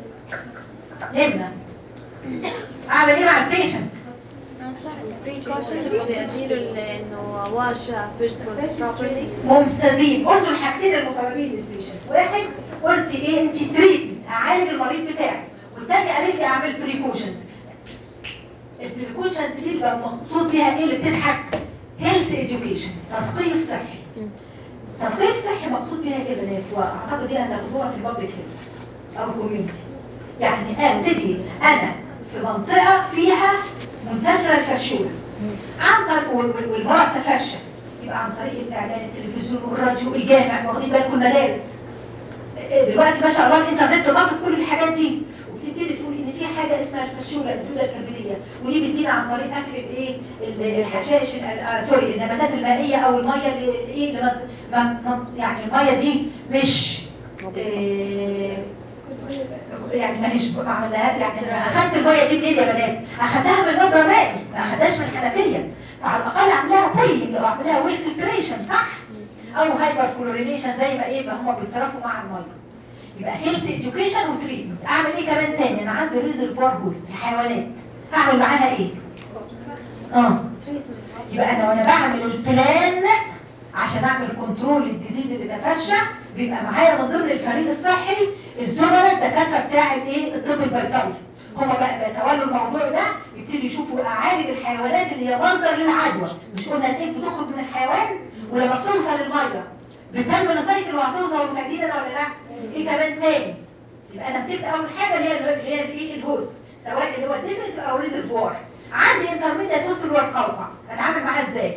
يمنى اعمل ايه مع البيشنت انصح البريكوشن بدي اديله انه واشا فيجيتابلز بروبرلي مستزيد قلتوا الحاجتين المقربين للبيشنت واحد قلت ايه انت تريد اعالج المريض بتاعي والتاني قالت لي اعمل بريكوشنز البريكوشنز دي اللي بقى مقصود بيها ايه اللي بتضحك هيلث اديوكيشن تثقيف صحي تثقيف صحي مقصود بيها ايه يا بنات واعتقد دي هتاخدوها في البابليك هيلث او الكوميونتي يعني ابتدي انا في منطقه فيها منتشره الفشوله عن طريق وال- وال- والمرض تفشى يبقى عن طريق الاعلان التلفزيون والراديو الجامع واخدين بالكم المدارس إيه دلوقتي ما شاء الله الانترنت ضغط كل الحاجات دي وبتبتدي تقول ان في حاجه اسمها الفشوله الدوده الكبديه ودي بتجينا عن طريق اكل الايه ال- الحشائش ال- آه سوري النباتات المائيه او الميه اللي ايه اللي ما- ما ما- يعني الميه دي مش إيه يعني ما هيش عملها يعني اخدت الميه دي منين يا بنات؟ اخدتها من مصدر مائي ما اخدهاش من الحنفيه فعلى الاقل اعملها بولينج او اعملها ويل فلتريشن صح؟ او هايبر كلورينيشن زي ما ايه ما هم بيصرفوا مع الميه يبقى هيلث اديوكيشن وتريتمنت اعمل ايه كمان تاني انا عندي ريزرفوار هوست الحيوانات هعمل معاها ايه؟ اه يبقى انا وانا بعمل البلان عشان اعمل كنترول للديزيز اللي تفشى بيبقى معايا من ضمن الفريق الصحي الزملاء الدكاتره بتاع الايه الطب البيطري هم بقى بيتولوا الموضوع ده يبتدوا يشوفوا اعالج الحيوانات اللي هي مصدر للعدوى مش قلنا التيك بتخرج من الحيوان ولما بتوصل الميه بتنمي السايكل وهتوصل وتجديدا ولا لا؟ ايه كمان تاني؟ يبقى انا مسكت اول حاجه اللي هي اللي هي الايه الهوست سواء اللي هو الديفرنت او ريزرفوار عندي انترميديت هوست اللي هو القوقع اتعامل معاه ازاي؟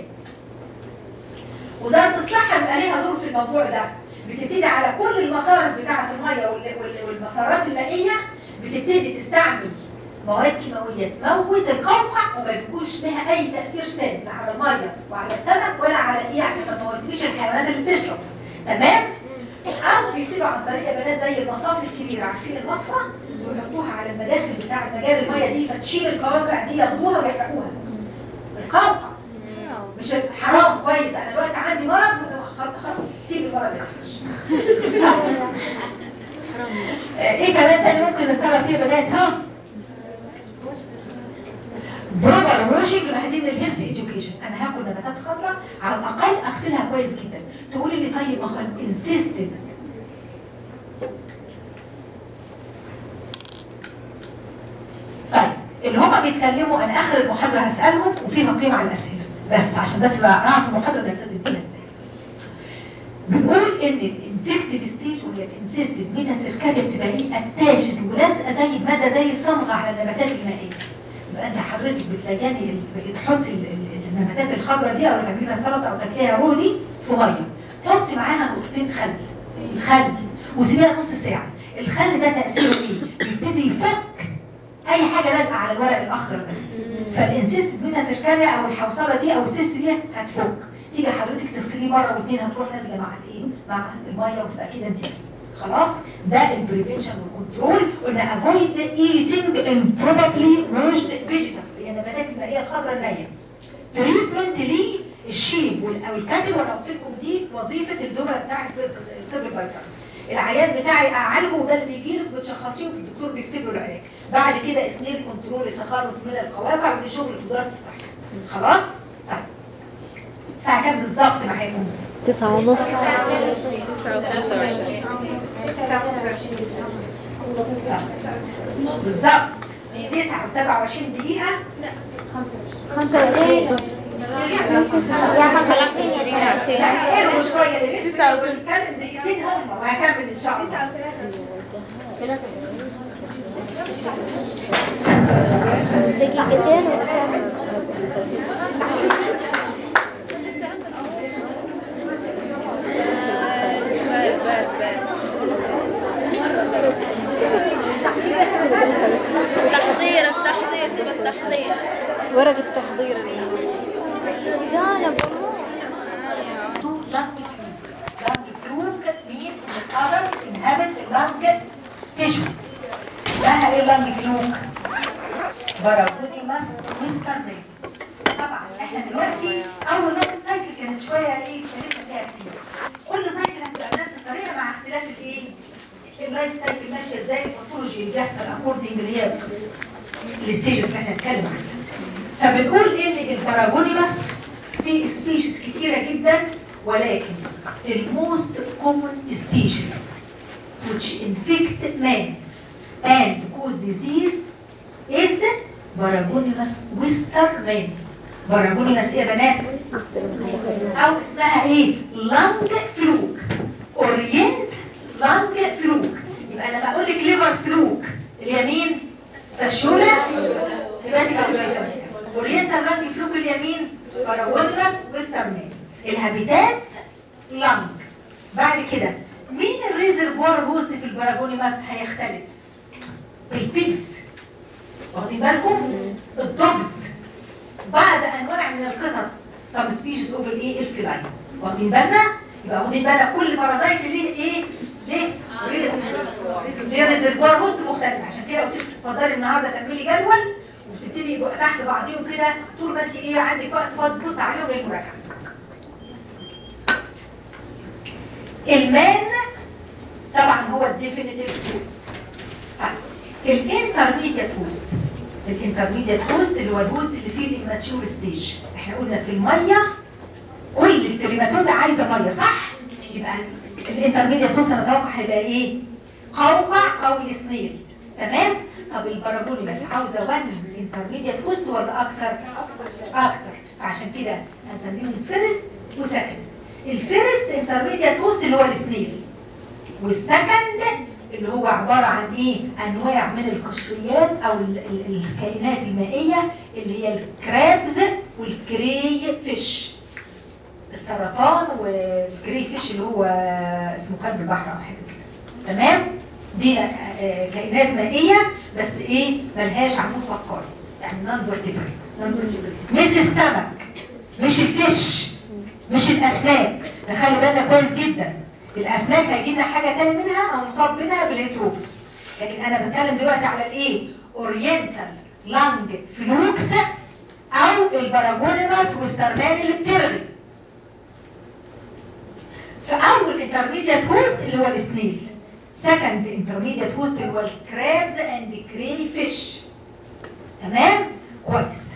وزاره الصحه بيبقى ليها دور في الموضوع ده بتبتدي على كل المصارف بتاعه الميه وال- وال- والمسارات المائيه بتبتدي تستعمل مواد كيماويه تموت القوقع وما بيكونش لها اي تاثير سلبي لا على الميه وعلى السمك ولا على ايه عشان ما تموتليش الحيوانات اللي بتشرب تمام او بيبتدوا عن طريق يا بنات زي المصافي الكبيره عارفين المصفى ويحطوها على المداخل بتاع مجاري الميه دي فتشيل القواقع دي ياخدوها ويحرقوها القوقع مش حرام كويس انا دلوقتي عندي مرض خلاص خلاص سيب المرض يعيش آه، ايه كمان تاني ممكن نستخدم فيه بنات ها بروبر واشنج ما دي من الهيلث اديوكيشن انا هاكل نباتات خضراء على الاقل اغسلها كويس جدا تقولي لي طيب ما هو انسيستنت طيب اللي هما بيتكلموا انا اخر المحاضره هسالهم وفي تقييم على الاسئله بس عشان بس بقى اعرف المحاضره نلتزم بيها ازاي بنقول ان الانفكتيف ستيج وهي الانسيستد ميتا سيركاليا بتبقى ايه اتاشد ولازقه زي الماده زي الصمغه على النباتات المائيه يبقى انت حضرتك بتلاقيني ال- تحطي ال- ال- النباتات الخضراء دي او تعملي لها سلطه او تاكليها رو دي في ميه حطي معاها نقطتين خل الخل وسيبيها نص ساعه الخل ده تاثيره ايه؟ بيبتدي يفك اي حاجه لازقه على الورق الاخضر ده فالانسيست بيتا سيركاليا او الحوصله دي او السيست دي هتفك تيجي حضرتك تغسليه مره واثنين هتروح نازله مع الايه مع الميه وتبقى كده انت خلاص ده البريفنشن والكنترول قلنا افويد ايتنج improperly washed vegetable هي النباتات المائيه الخضراء النيه تريتمنت للشيب وال- او الكاتل وانا قلت لكم دي وظيفه الزملاء بتاع الطب البيطري العيان بتاعي اعالجه وده اللي بيجي لك بتشخصيه والدكتور بيكتب له العلاج بعد كده اسنيل كنترول التخلص من القواقع ودي شغل وزاره الصحه خلاص طيب الساعه كام بالظبط معاكم تسعة ونص بالظبط 9 و27 دقيقه خمسة وعشرين يا خمسة وعشرين يا عشرين يعني ارموا شويه اللي نفسه والكلام دقيقتين هم وهكمل ان شاء الله دقيقتين وكم بارد بارد بارد تحضير التحضير تحضير ورقة تحضير لا لا بموت تو لانج فلوك لانج فلوك مين القدر انهبت اللانج تشو اسمها ايه لانج فلوك باراجونيماس ويسكاربين طبعا احنا دلوقتي اول ما سايكل كانت شويه ايه لسه فيها كتير كل سايكل هتبقى بنفس الطريقه مع اختلاف الايه اللايف سايكل ماشيه ازاي الباثولوجي اللي بيحصل اكوردنج اللي هي الستيجز اللي احنا هنتكلم عنها فبنقول ان الباراجونيماس في سبيشيز كتيرة جدا ولكن الموست common species which infect man and cause disease is Baragonimus wisterman Baragonimus ايه يا بنات؟ او اسمها ايه؟ لانج فلوك اورينت لانج فلوك يبقى لما اقول لك ليفر فلوك اليمين فالشولة يبقى دي اورينتال لانج فلوك اليمين باراجونيمس ويسترمان الهابيتات لانج بعد كده مين الريزرفوار هوست في الباراجونيمس هيختلف البيكس واخدين بالكم الدوجز بعد انواع من القطط سب سبيشيز اوف الايه الفيلاين واخدين بالنا يبقى واخدين بالنا كل بارازايت ليه ايه ليه ليه ريزرفوار هوست مختلف عشان كده قلت لك اتفضلي النهارده تعملي جدول وتبتدي يبقوا تحت بعضيهم كده طول ما انت ايه عندك وقت فاضي تبص عليهم للمراجعه المان طبعا هو الديفينيتيف هوست الانترميديت هوست الانترميديت هوست اللي هو الهوست اللي فيه الاماتيور ستيج احنا قلنا في الميه كل التريماتودا عايزه ميه صح يبقى الانترميديت هوست انا اتوقع هيبقى ايه قوقع او السنيل تمام طب الباراجوني بس عاوزه وان انترميديت هوست ولا اكتر اكتر فعشان كده هنسميهم فيرست وسكند الفيرست انترميديت هوست اللي هو السنيل والسكند اللي هو عبارة عن ايه انواع من القشريات او ال ال الكائنات المائية اللي هي الكرابز والكري فيش السرطان والكري فيش اللي هو اسمه كلب البحر او حاجة كده تمام دي آه، كائنات مائية بس ايه ملهاش عمود فقاري يعني نون فيرتيبرال مش السمك مش الفيش مش الاسماك نخلي بالنا كويس جدا الاسماك هيجي لنا حاجه تاني منها او نصاب منها بالهيتروفس لكن انا بتكلم دلوقتي على الايه اورينتال لانج فلوكس او الباراجونيماس والسترمان اللي بترغي فاول انترميديت هوست اللي هو السنيل سكند انترميديت هوست اللي هو الكرابز اند كري فيش تمام كويس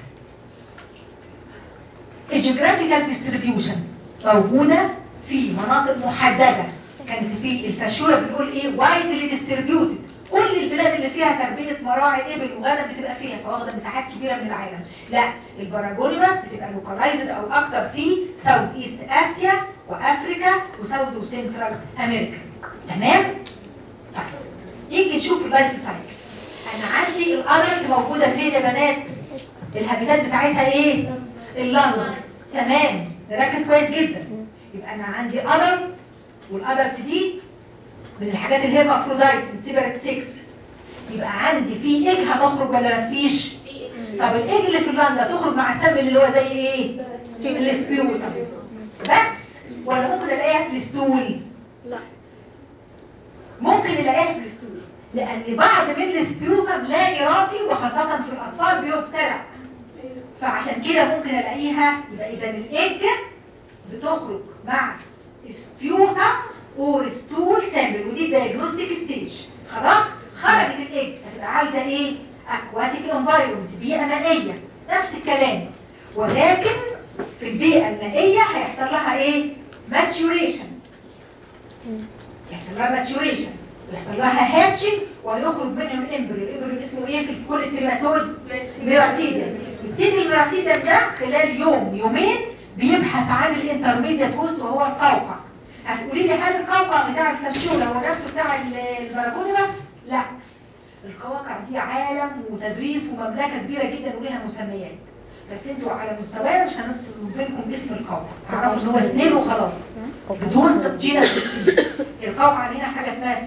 الجيوغرافيكال ديستريبيوشن موجوده في مناطق محدده كانت في الفاشوره بنقول ايه وايدلي ديستريبيوتد كل البلاد اللي فيها تربيه مراعي ابل وغنم بتبقى فيها فواخده مساحات كبيره من العالم لا الباراجونيماس بتبقى لوكالايزد او اكتر في ساوث ايست اسيا وافريكا وساوث وسنترال امريكا تمام طيب نيجي نشوف اللايف سايكل انا عندي الادلت موجوده فين يا بنات الهابيتات بتاعتها ايه اللنج تمام نركز كويس جدا يبقى انا عندي ادلت والادلت دي من الحاجات اللي هي المفروضايت السيبرت 6 يبقى عندي في ايج هتخرج ولا ما فيش طب الايج اللي في اللنج هتخرج مع السم اللي هو زي ايه السبيوتم بس ولا ممكن الاقيها في الستول لا ممكن الاقيها في الستول لان بعض من السبيوتم لا ارادي وخاصه في الاطفال بيبتلع فعشان كده ممكن الاقيها يبقى اذا الايج بتخرج مع سبيوتم اور ستول سامبل ودي الدايجنوستيك ستيج خلاص خرجت الايج هتبقى عايزه ايه اكواتيك انفايرمنت بيئه مائيه نفس الكلام ولكن في البيئه المائيه هيحصل لها ايه ماتيوريشن يحصل لها ماتيوريشن ويحصل لها هاتشنج ويخرج منه الامبريو الامبريو اسمه ايه في كل التريماتود ميراسيدم يبتدي الميراسيدم ده خلال يوم يومين بيبحث عن الانترميديت هوست وهو القوقع هتقولي لي هل القوقع بتاع الفشوله هو نفسه بتاع البراكوني بس لا القواقع دي عالم وتدريس ومملكه كبيره جدا وليها مسميات بس انتوا على مستوانا مش هنطلب منكم اسم القوقع تعرفوا ان هو سنين وخلاص بدون جينس القوقع هنا حاجه اسمها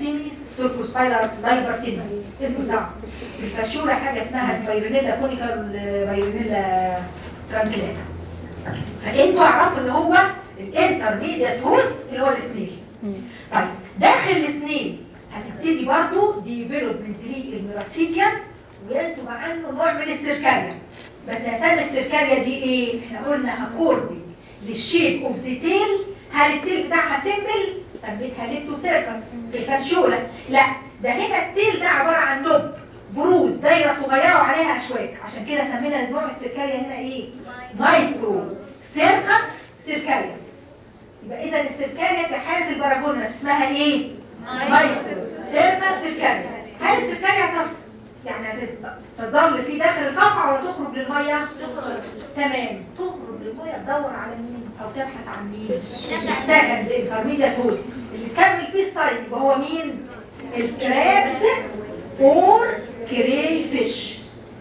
سيمي سيركوسبايرال لايبرتينا اسمه صعب في الفاشيولا حاجه اسمها الفيرينيلا كونيكال فيرينيلا ترانكيلاتا فانتوا اعرفوا ان هو الانترميديت هوست اللي هو السنيل طيب داخل السنيل هتبتدي برضو ديفلوبمنت للميراسيديا وينتج عنه نوع من السيركاريا بس اسامي السيركاريا دي ايه؟ احنا قلنا اكوردنج للشيب اوف ذا تيل هل التيل بتاعها سيمبل؟ سميتها ليبتو سيركس في الفاشيولا لا ده هنا التيل ده عباره عن لب بروز دايره صغيره وعليها اشواك عشان كده سمينا نوع السيركاريا هنا ايه؟ مايكرو سيركس سيركاريا يبقى اذا السيركاريا في حاله الباراجونس اسمها ايه؟ مايكرو سيركس سيركاريا هل السيركاريا تف- يعني هتت- تظل في داخل القوقعه ولا تخرج للميه؟ تمام تخرج للميه تدور على مين او تبحث عن مين؟ السكند انترميديت هوست اللي تكمل فيه السايت يبقى هو مين؟ الكرابس اور كري فيش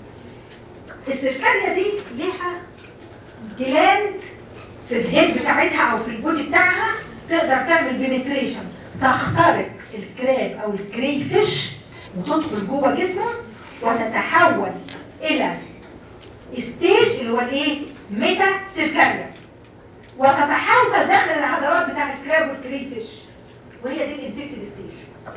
السيركاريا دي ليها جلاند في الهيد بتاعتها او في البودي بتاعها تقدر تعمل بنتريشن تخترق الكراب او الكري فيش وتدخل جوه جسمه وتتحول الى ستيج اللي هو الايه ميتا سيركاريا وتتحوصل داخل العضلات بتاع الكراب والكري فيش وهي دي الانفكتيف ستيج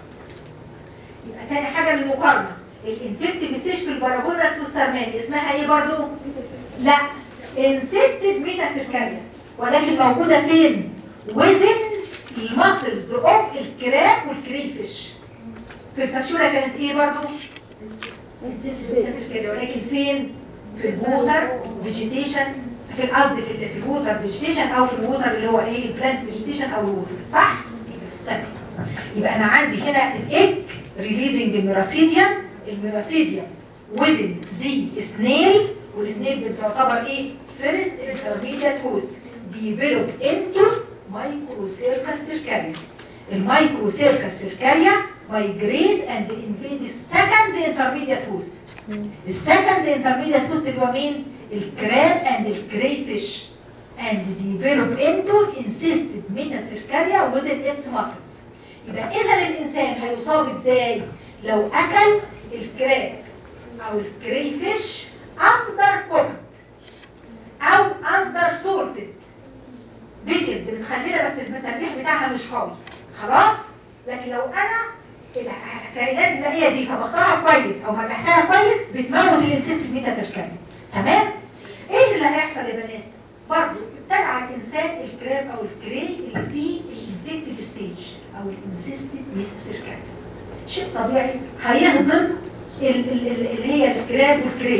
يبقى تاني حاجه للمقارنه الانفكتيف ستيج في الباراجوناس وستارماني اسمها ايه برضو لا انسيستد ميتا سيركاريا ولكن موجوده فين وزن الماسلز اوف الكراب والكري فيش في الفاشوله كانت ايه برضو انسيستد ميتا سيركاريا ولكن فين في الووتر فيجيتيشن في القصد في, ال- في الووتر فيجيتيشن او في الووتر اللي هو ايه البلانت فيجيتيشن او الووتر صح تمام يبقى انا عندي هنا الايج ريليزنج الميراسيديوم الميراسيديوم وذن زي سنيل والسنيل بتعتبر ايه فيرست انترميديت هوست ديفلوب انتو مايكروسيركس سيركاريا المايكروسيركس سيركاريا migrate and invade the second intermediate host السكند انترميديت هوست اللي هو مين؟ الكراب اند الكري فيش and develop into insisted metacercaria within its muscles يبقى اذا الانسان هيصاب ازاي لو اكل الكراب او الكري فيش اندر كوكت او اندر سولتد بيكد بتخلينا بس الترجيح بتاعها مش قوي خلاص لكن لو انا الكائنات المائيه دي طبختها كويس او ملحتها كويس بتموت الانسيستد ميتاسيركاريا تمام ايه اللي هيحصل يا بنات برضه تبع الانسان الكراب او الكري اللي فيه الانفكتيف ستيج او الانسيستد ميتاسيركاريا شيء طبيعي هيهضم ال- ال- ال- اللي هي الكراب والكري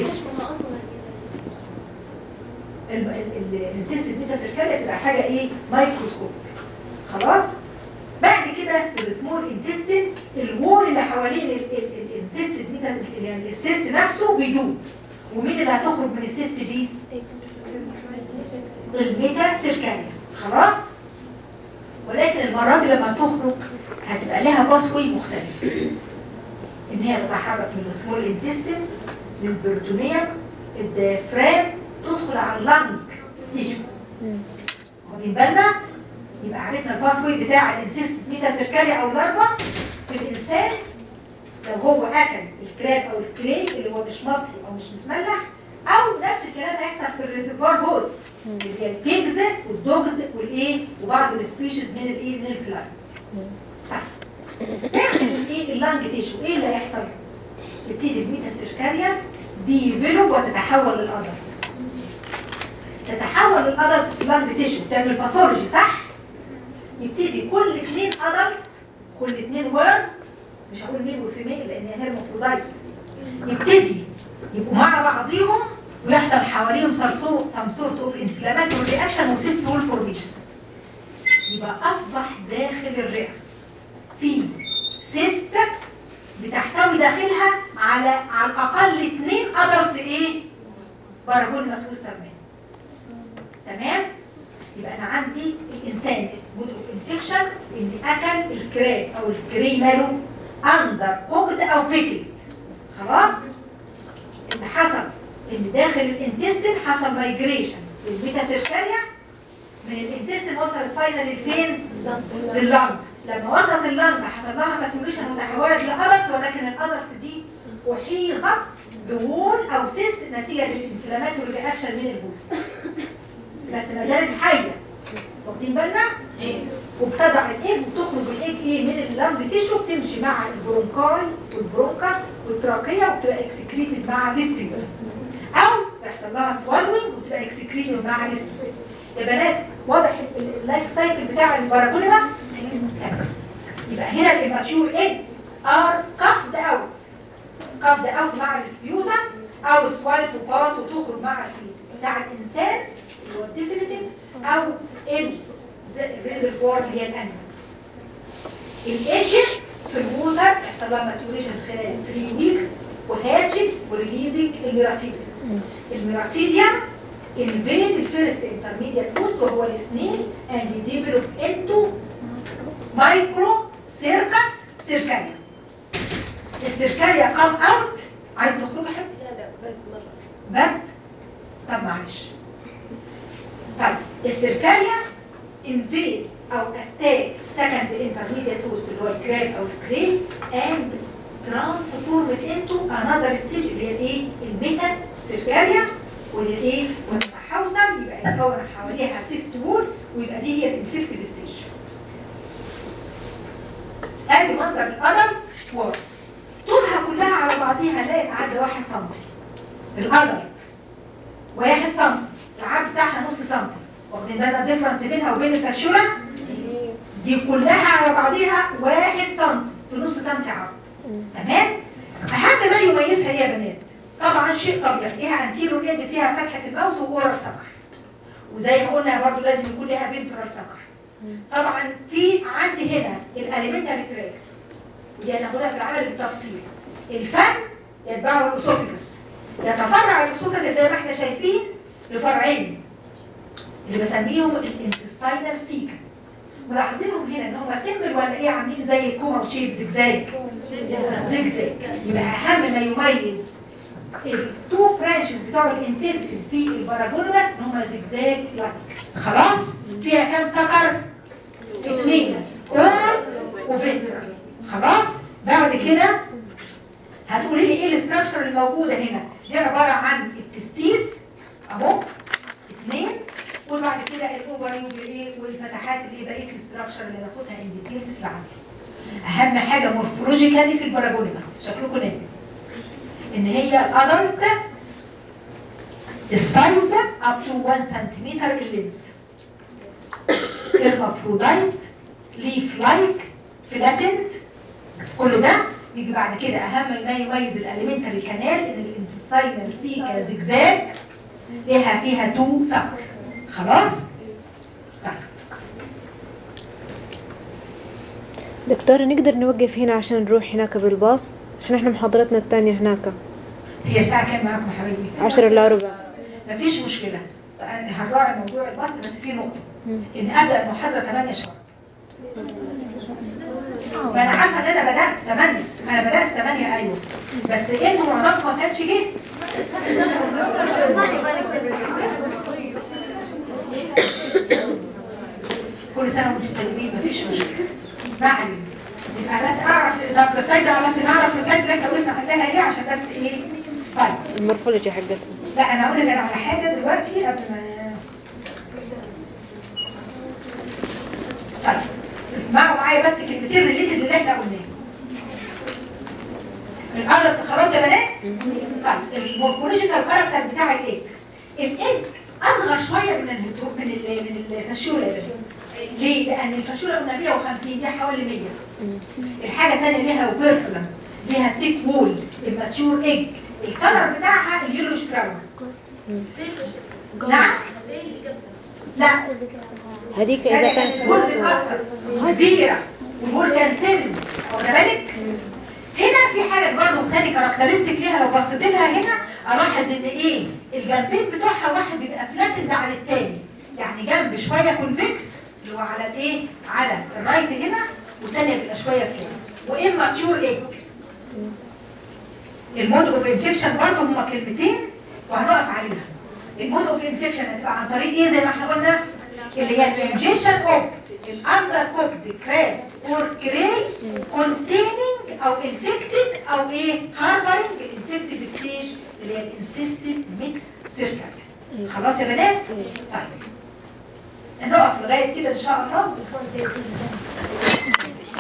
الانسيستد ميتاسيركاريا بتبقى حاجه ايه مايكروسكوب خلاص بعد كده في السمول انتستين الوول اللي حوالين الانسيستد ميتا يعني السيست نفسه بيدوب ومين اللي هتخرج من السيست دي الميتا سيركاريا خلاص ولكن المره دي لما تخرج هتبقى لها باسوي مختلف ان هي تتحرك من السمول انتستين للبرتونيوم الديافرام تدخل على اللنج تيشو واخدين بالنا يبقى عرفنا الباسوي بتاع الانسيست ميتا سيركاريا او اللارفا في الانسان لو هو اكل الكراب او الكري اللي هو مش مطفي او مش متملح او نفس الكلام هيحصل في الريزرفوار هوست اللي هي البيجز والدوجز والايه وبعض السبيشيز من الايه من الفلاي طيب تاخد الايه اللانج تيشو ايه اللي هيحصل؟ تبتدي الميتا سيركاريا ديفلوب وتتحول للأدلت تتحول للأدلت لانج تيشو تعمل باثولوجي صح؟ يبتدي كل اثنين أدلت كل اثنين ورم مش هقول ميل وفيميل لان هي المفروضات يبتدي يبقوا مع بعضيهم ويحصل حواليهم سم سورت اوف انفلاماتوري رياكشن وسيست وول فورميشن يبقى اصبح داخل الرئه في سيست بتحتوي داخلها على على الاقل اثنين ادلت ايه؟ باراجون مسوس تمام تمام؟ يبقى انا عندي الانسان مود اوف انفكشن اللي اكل الكراب او الكري ماله اندر كوكد او بيكد خلاص اللي حصل ان داخل الانتستين حصل مايجريشن للميتا سيركاريا من الانتستين وصلت فاينل لفين؟ لللنج لما وصلت اللنج حصل لها ماتيوريشن وتحولت لادلت ولكن الادلت دي احيطت بوول او سيست نتيجه للانفلاماتوري رياكشن من البوست بس ما زالت حيه واخدين بالنا؟ وبتضع الايج وتخرج الايج ايه من اللنج تيشو بتمشي مع البرونكاي والبرونكاس والتراكيه وبتبقى اكسكريتد مع الاسبيوس او بيحصل لها سوالوينج وبتبقى اكسكريتد مع الاسبيوس يا بنات واضح ال- اللايف سايكل بتاع الباراجونيماس تمام. يبقى هنا الاماتيور ايج ار كافد اوت كافد اوت مع السبيوتا او سوالت وباس وتخرج مع الفيس بتاع الانسان اللي هو الديفينيتيف او الريزرفوار اللي هي الانيمالز الايج في الووتر يحصل لها ماتيوريشن خلال 3 ويكس وهاتشنج وريليزنج الميراسيديوم الميراسيديوم invade الفيرست intermediate host وهو السنين and develop into مايكرو سيركس سيركاليا السيركاليا كام اوت عايز تخرج يا حبيبتي لا لا برد مرة برد طب معلش طيب السيركاليا انفيد او اتاك سكند انترميديت هوست اللي هو الكراب او الكريل اند ترانسفورمد انتو انذر ستيج اللي هي الايه الميتا سيركاليا وهي ايه وتتحوصل يبقى يتكون حواليها سيست وول ويبقى دي هي الانفكتيف ستيج ادي منظر القدم وورا طولها كلها على بعضيها لا يتعدى واحد سنتي الادلت واحد سنتي العرض بتاعها نص سنتي واخدين بالنا الديفرنس بينها وبين الفاشوله دي كلها على بعضيها واحد سنتي في نص سنتي عرض تمام اهم ما يميزها ايه يا بنات طبعا شيء طبيعي ليها انتيرو اند فيها فتحه الماوس واورال سكر وزي ما قلنا برضو لازم يكون ليها فينترال سكر طبعا في عندي هنا الاليمنتري تراك ودي هناخدها في العمل بالتفصيل الفم يتبعه الاسوفيكس يتفرع الاسوفيكس زي ما احنا شايفين لفرعين اللي بسميهم الانتستاينال سيكا ملاحظينهم هنا ان هم سيمبل ولا ايه عاملين زي الكوما وشيب زجزاج زجزاج يبقى اهم ما يميز التو برانشز بتوع الانتستين في الباراجونوس ان هم زجزاج لايك خلاص فيها كام سكر اثنين اورال وفنترال خلاص بعد كده هتقولي لي ايه الاستراكشر الموجوده هنا دي عباره عن التستيس اهو اثنين وبعد كده الاوفري والايه والفتحات اللي بقيه الاستراكشر اللي ناخدها ان ديتيلز في العمل اهم حاجه مورفولوجيكالي في الباراجونيمس شكلكم نايم ان هي الادلت السايز اب تو 1 سنتيمتر اللينز المفروضايت ليف لايك فلاتنت كل ده يجي بعد كده اهم ما يميز الاليمنتري كانال ان الانتستاينال سيكا زجزاج ليها فيها تو سفر خلاص طيب دكتورة نقدر نوقف هنا عشان نروح هناك بالباص عشان احنا محاضرتنا الثانية هناك هي الساعه كام معاكم يا حبايبي عشرة الا ربع مفيش مشكله هنراعي موضوع الباص بس في نقطه ان ابدا المحاضره 8 شهر ما انا عارفه ان انا بدات 8 انا بدات 8 ايوه بس انتوا معظمكم ما كانش جه كل سنه وانتم طيبين مفيش مشكله معلم يبقى بس اعرف طب بس ده بس نعرف السلايد اللي احنا قلنا عليها ايه عشان بس ايه طيب المورفولوجي حقتها لا انا هقول لك انا على حاجه دلوقتي قبل ما طيب اسمعوا معايا بس كلمتين ريليتد اللي احنا قلناه الادلت خلاص يا بنات طيب المورفولوجيكال كاركتر بتاع الايج الايج اصغر شويه من الهيترو من ال من الفاشيولا يا بنات ليه؟ لان الفاشيولا قلنا 150 دي حوالي 100 الحاجه الثانيه ليها اوبركولم ليها ثيك وول الماتيور ايج الكلر بتاعها اليلوش براون نعم لا هذيك اذا كانت جزء اكتر كبيره والبول كان تن واخد بالك هنا في حاجه برضه تاني كاركترستيك ليها لو بصيت لها هنا الاحظ ان ايه الجنبين بتوعها واحد بيبقى فلاتند عن التاني يعني جنب شويه كونفكس اللي هو على الايه على الرايت هنا والتانيه بيبقى شويه كده واما تشور ايج المود اوف انفكشن برضه هما كلمتين وهنقف عليها المود اوف انفكشن هتبقى عن طريق ايه زي ما احنا قلنا اللي هي الانجيشن اوف الاندر كوكد كرابس اور كريل containing او infected او ايه هاربرنج الانفكتد ستيج اللي هي الانسيستد ميد سيركل خلاص يا بنات طيب نقف لغايه كده ان شاء الله الاسبوع الجاي بإذن الله.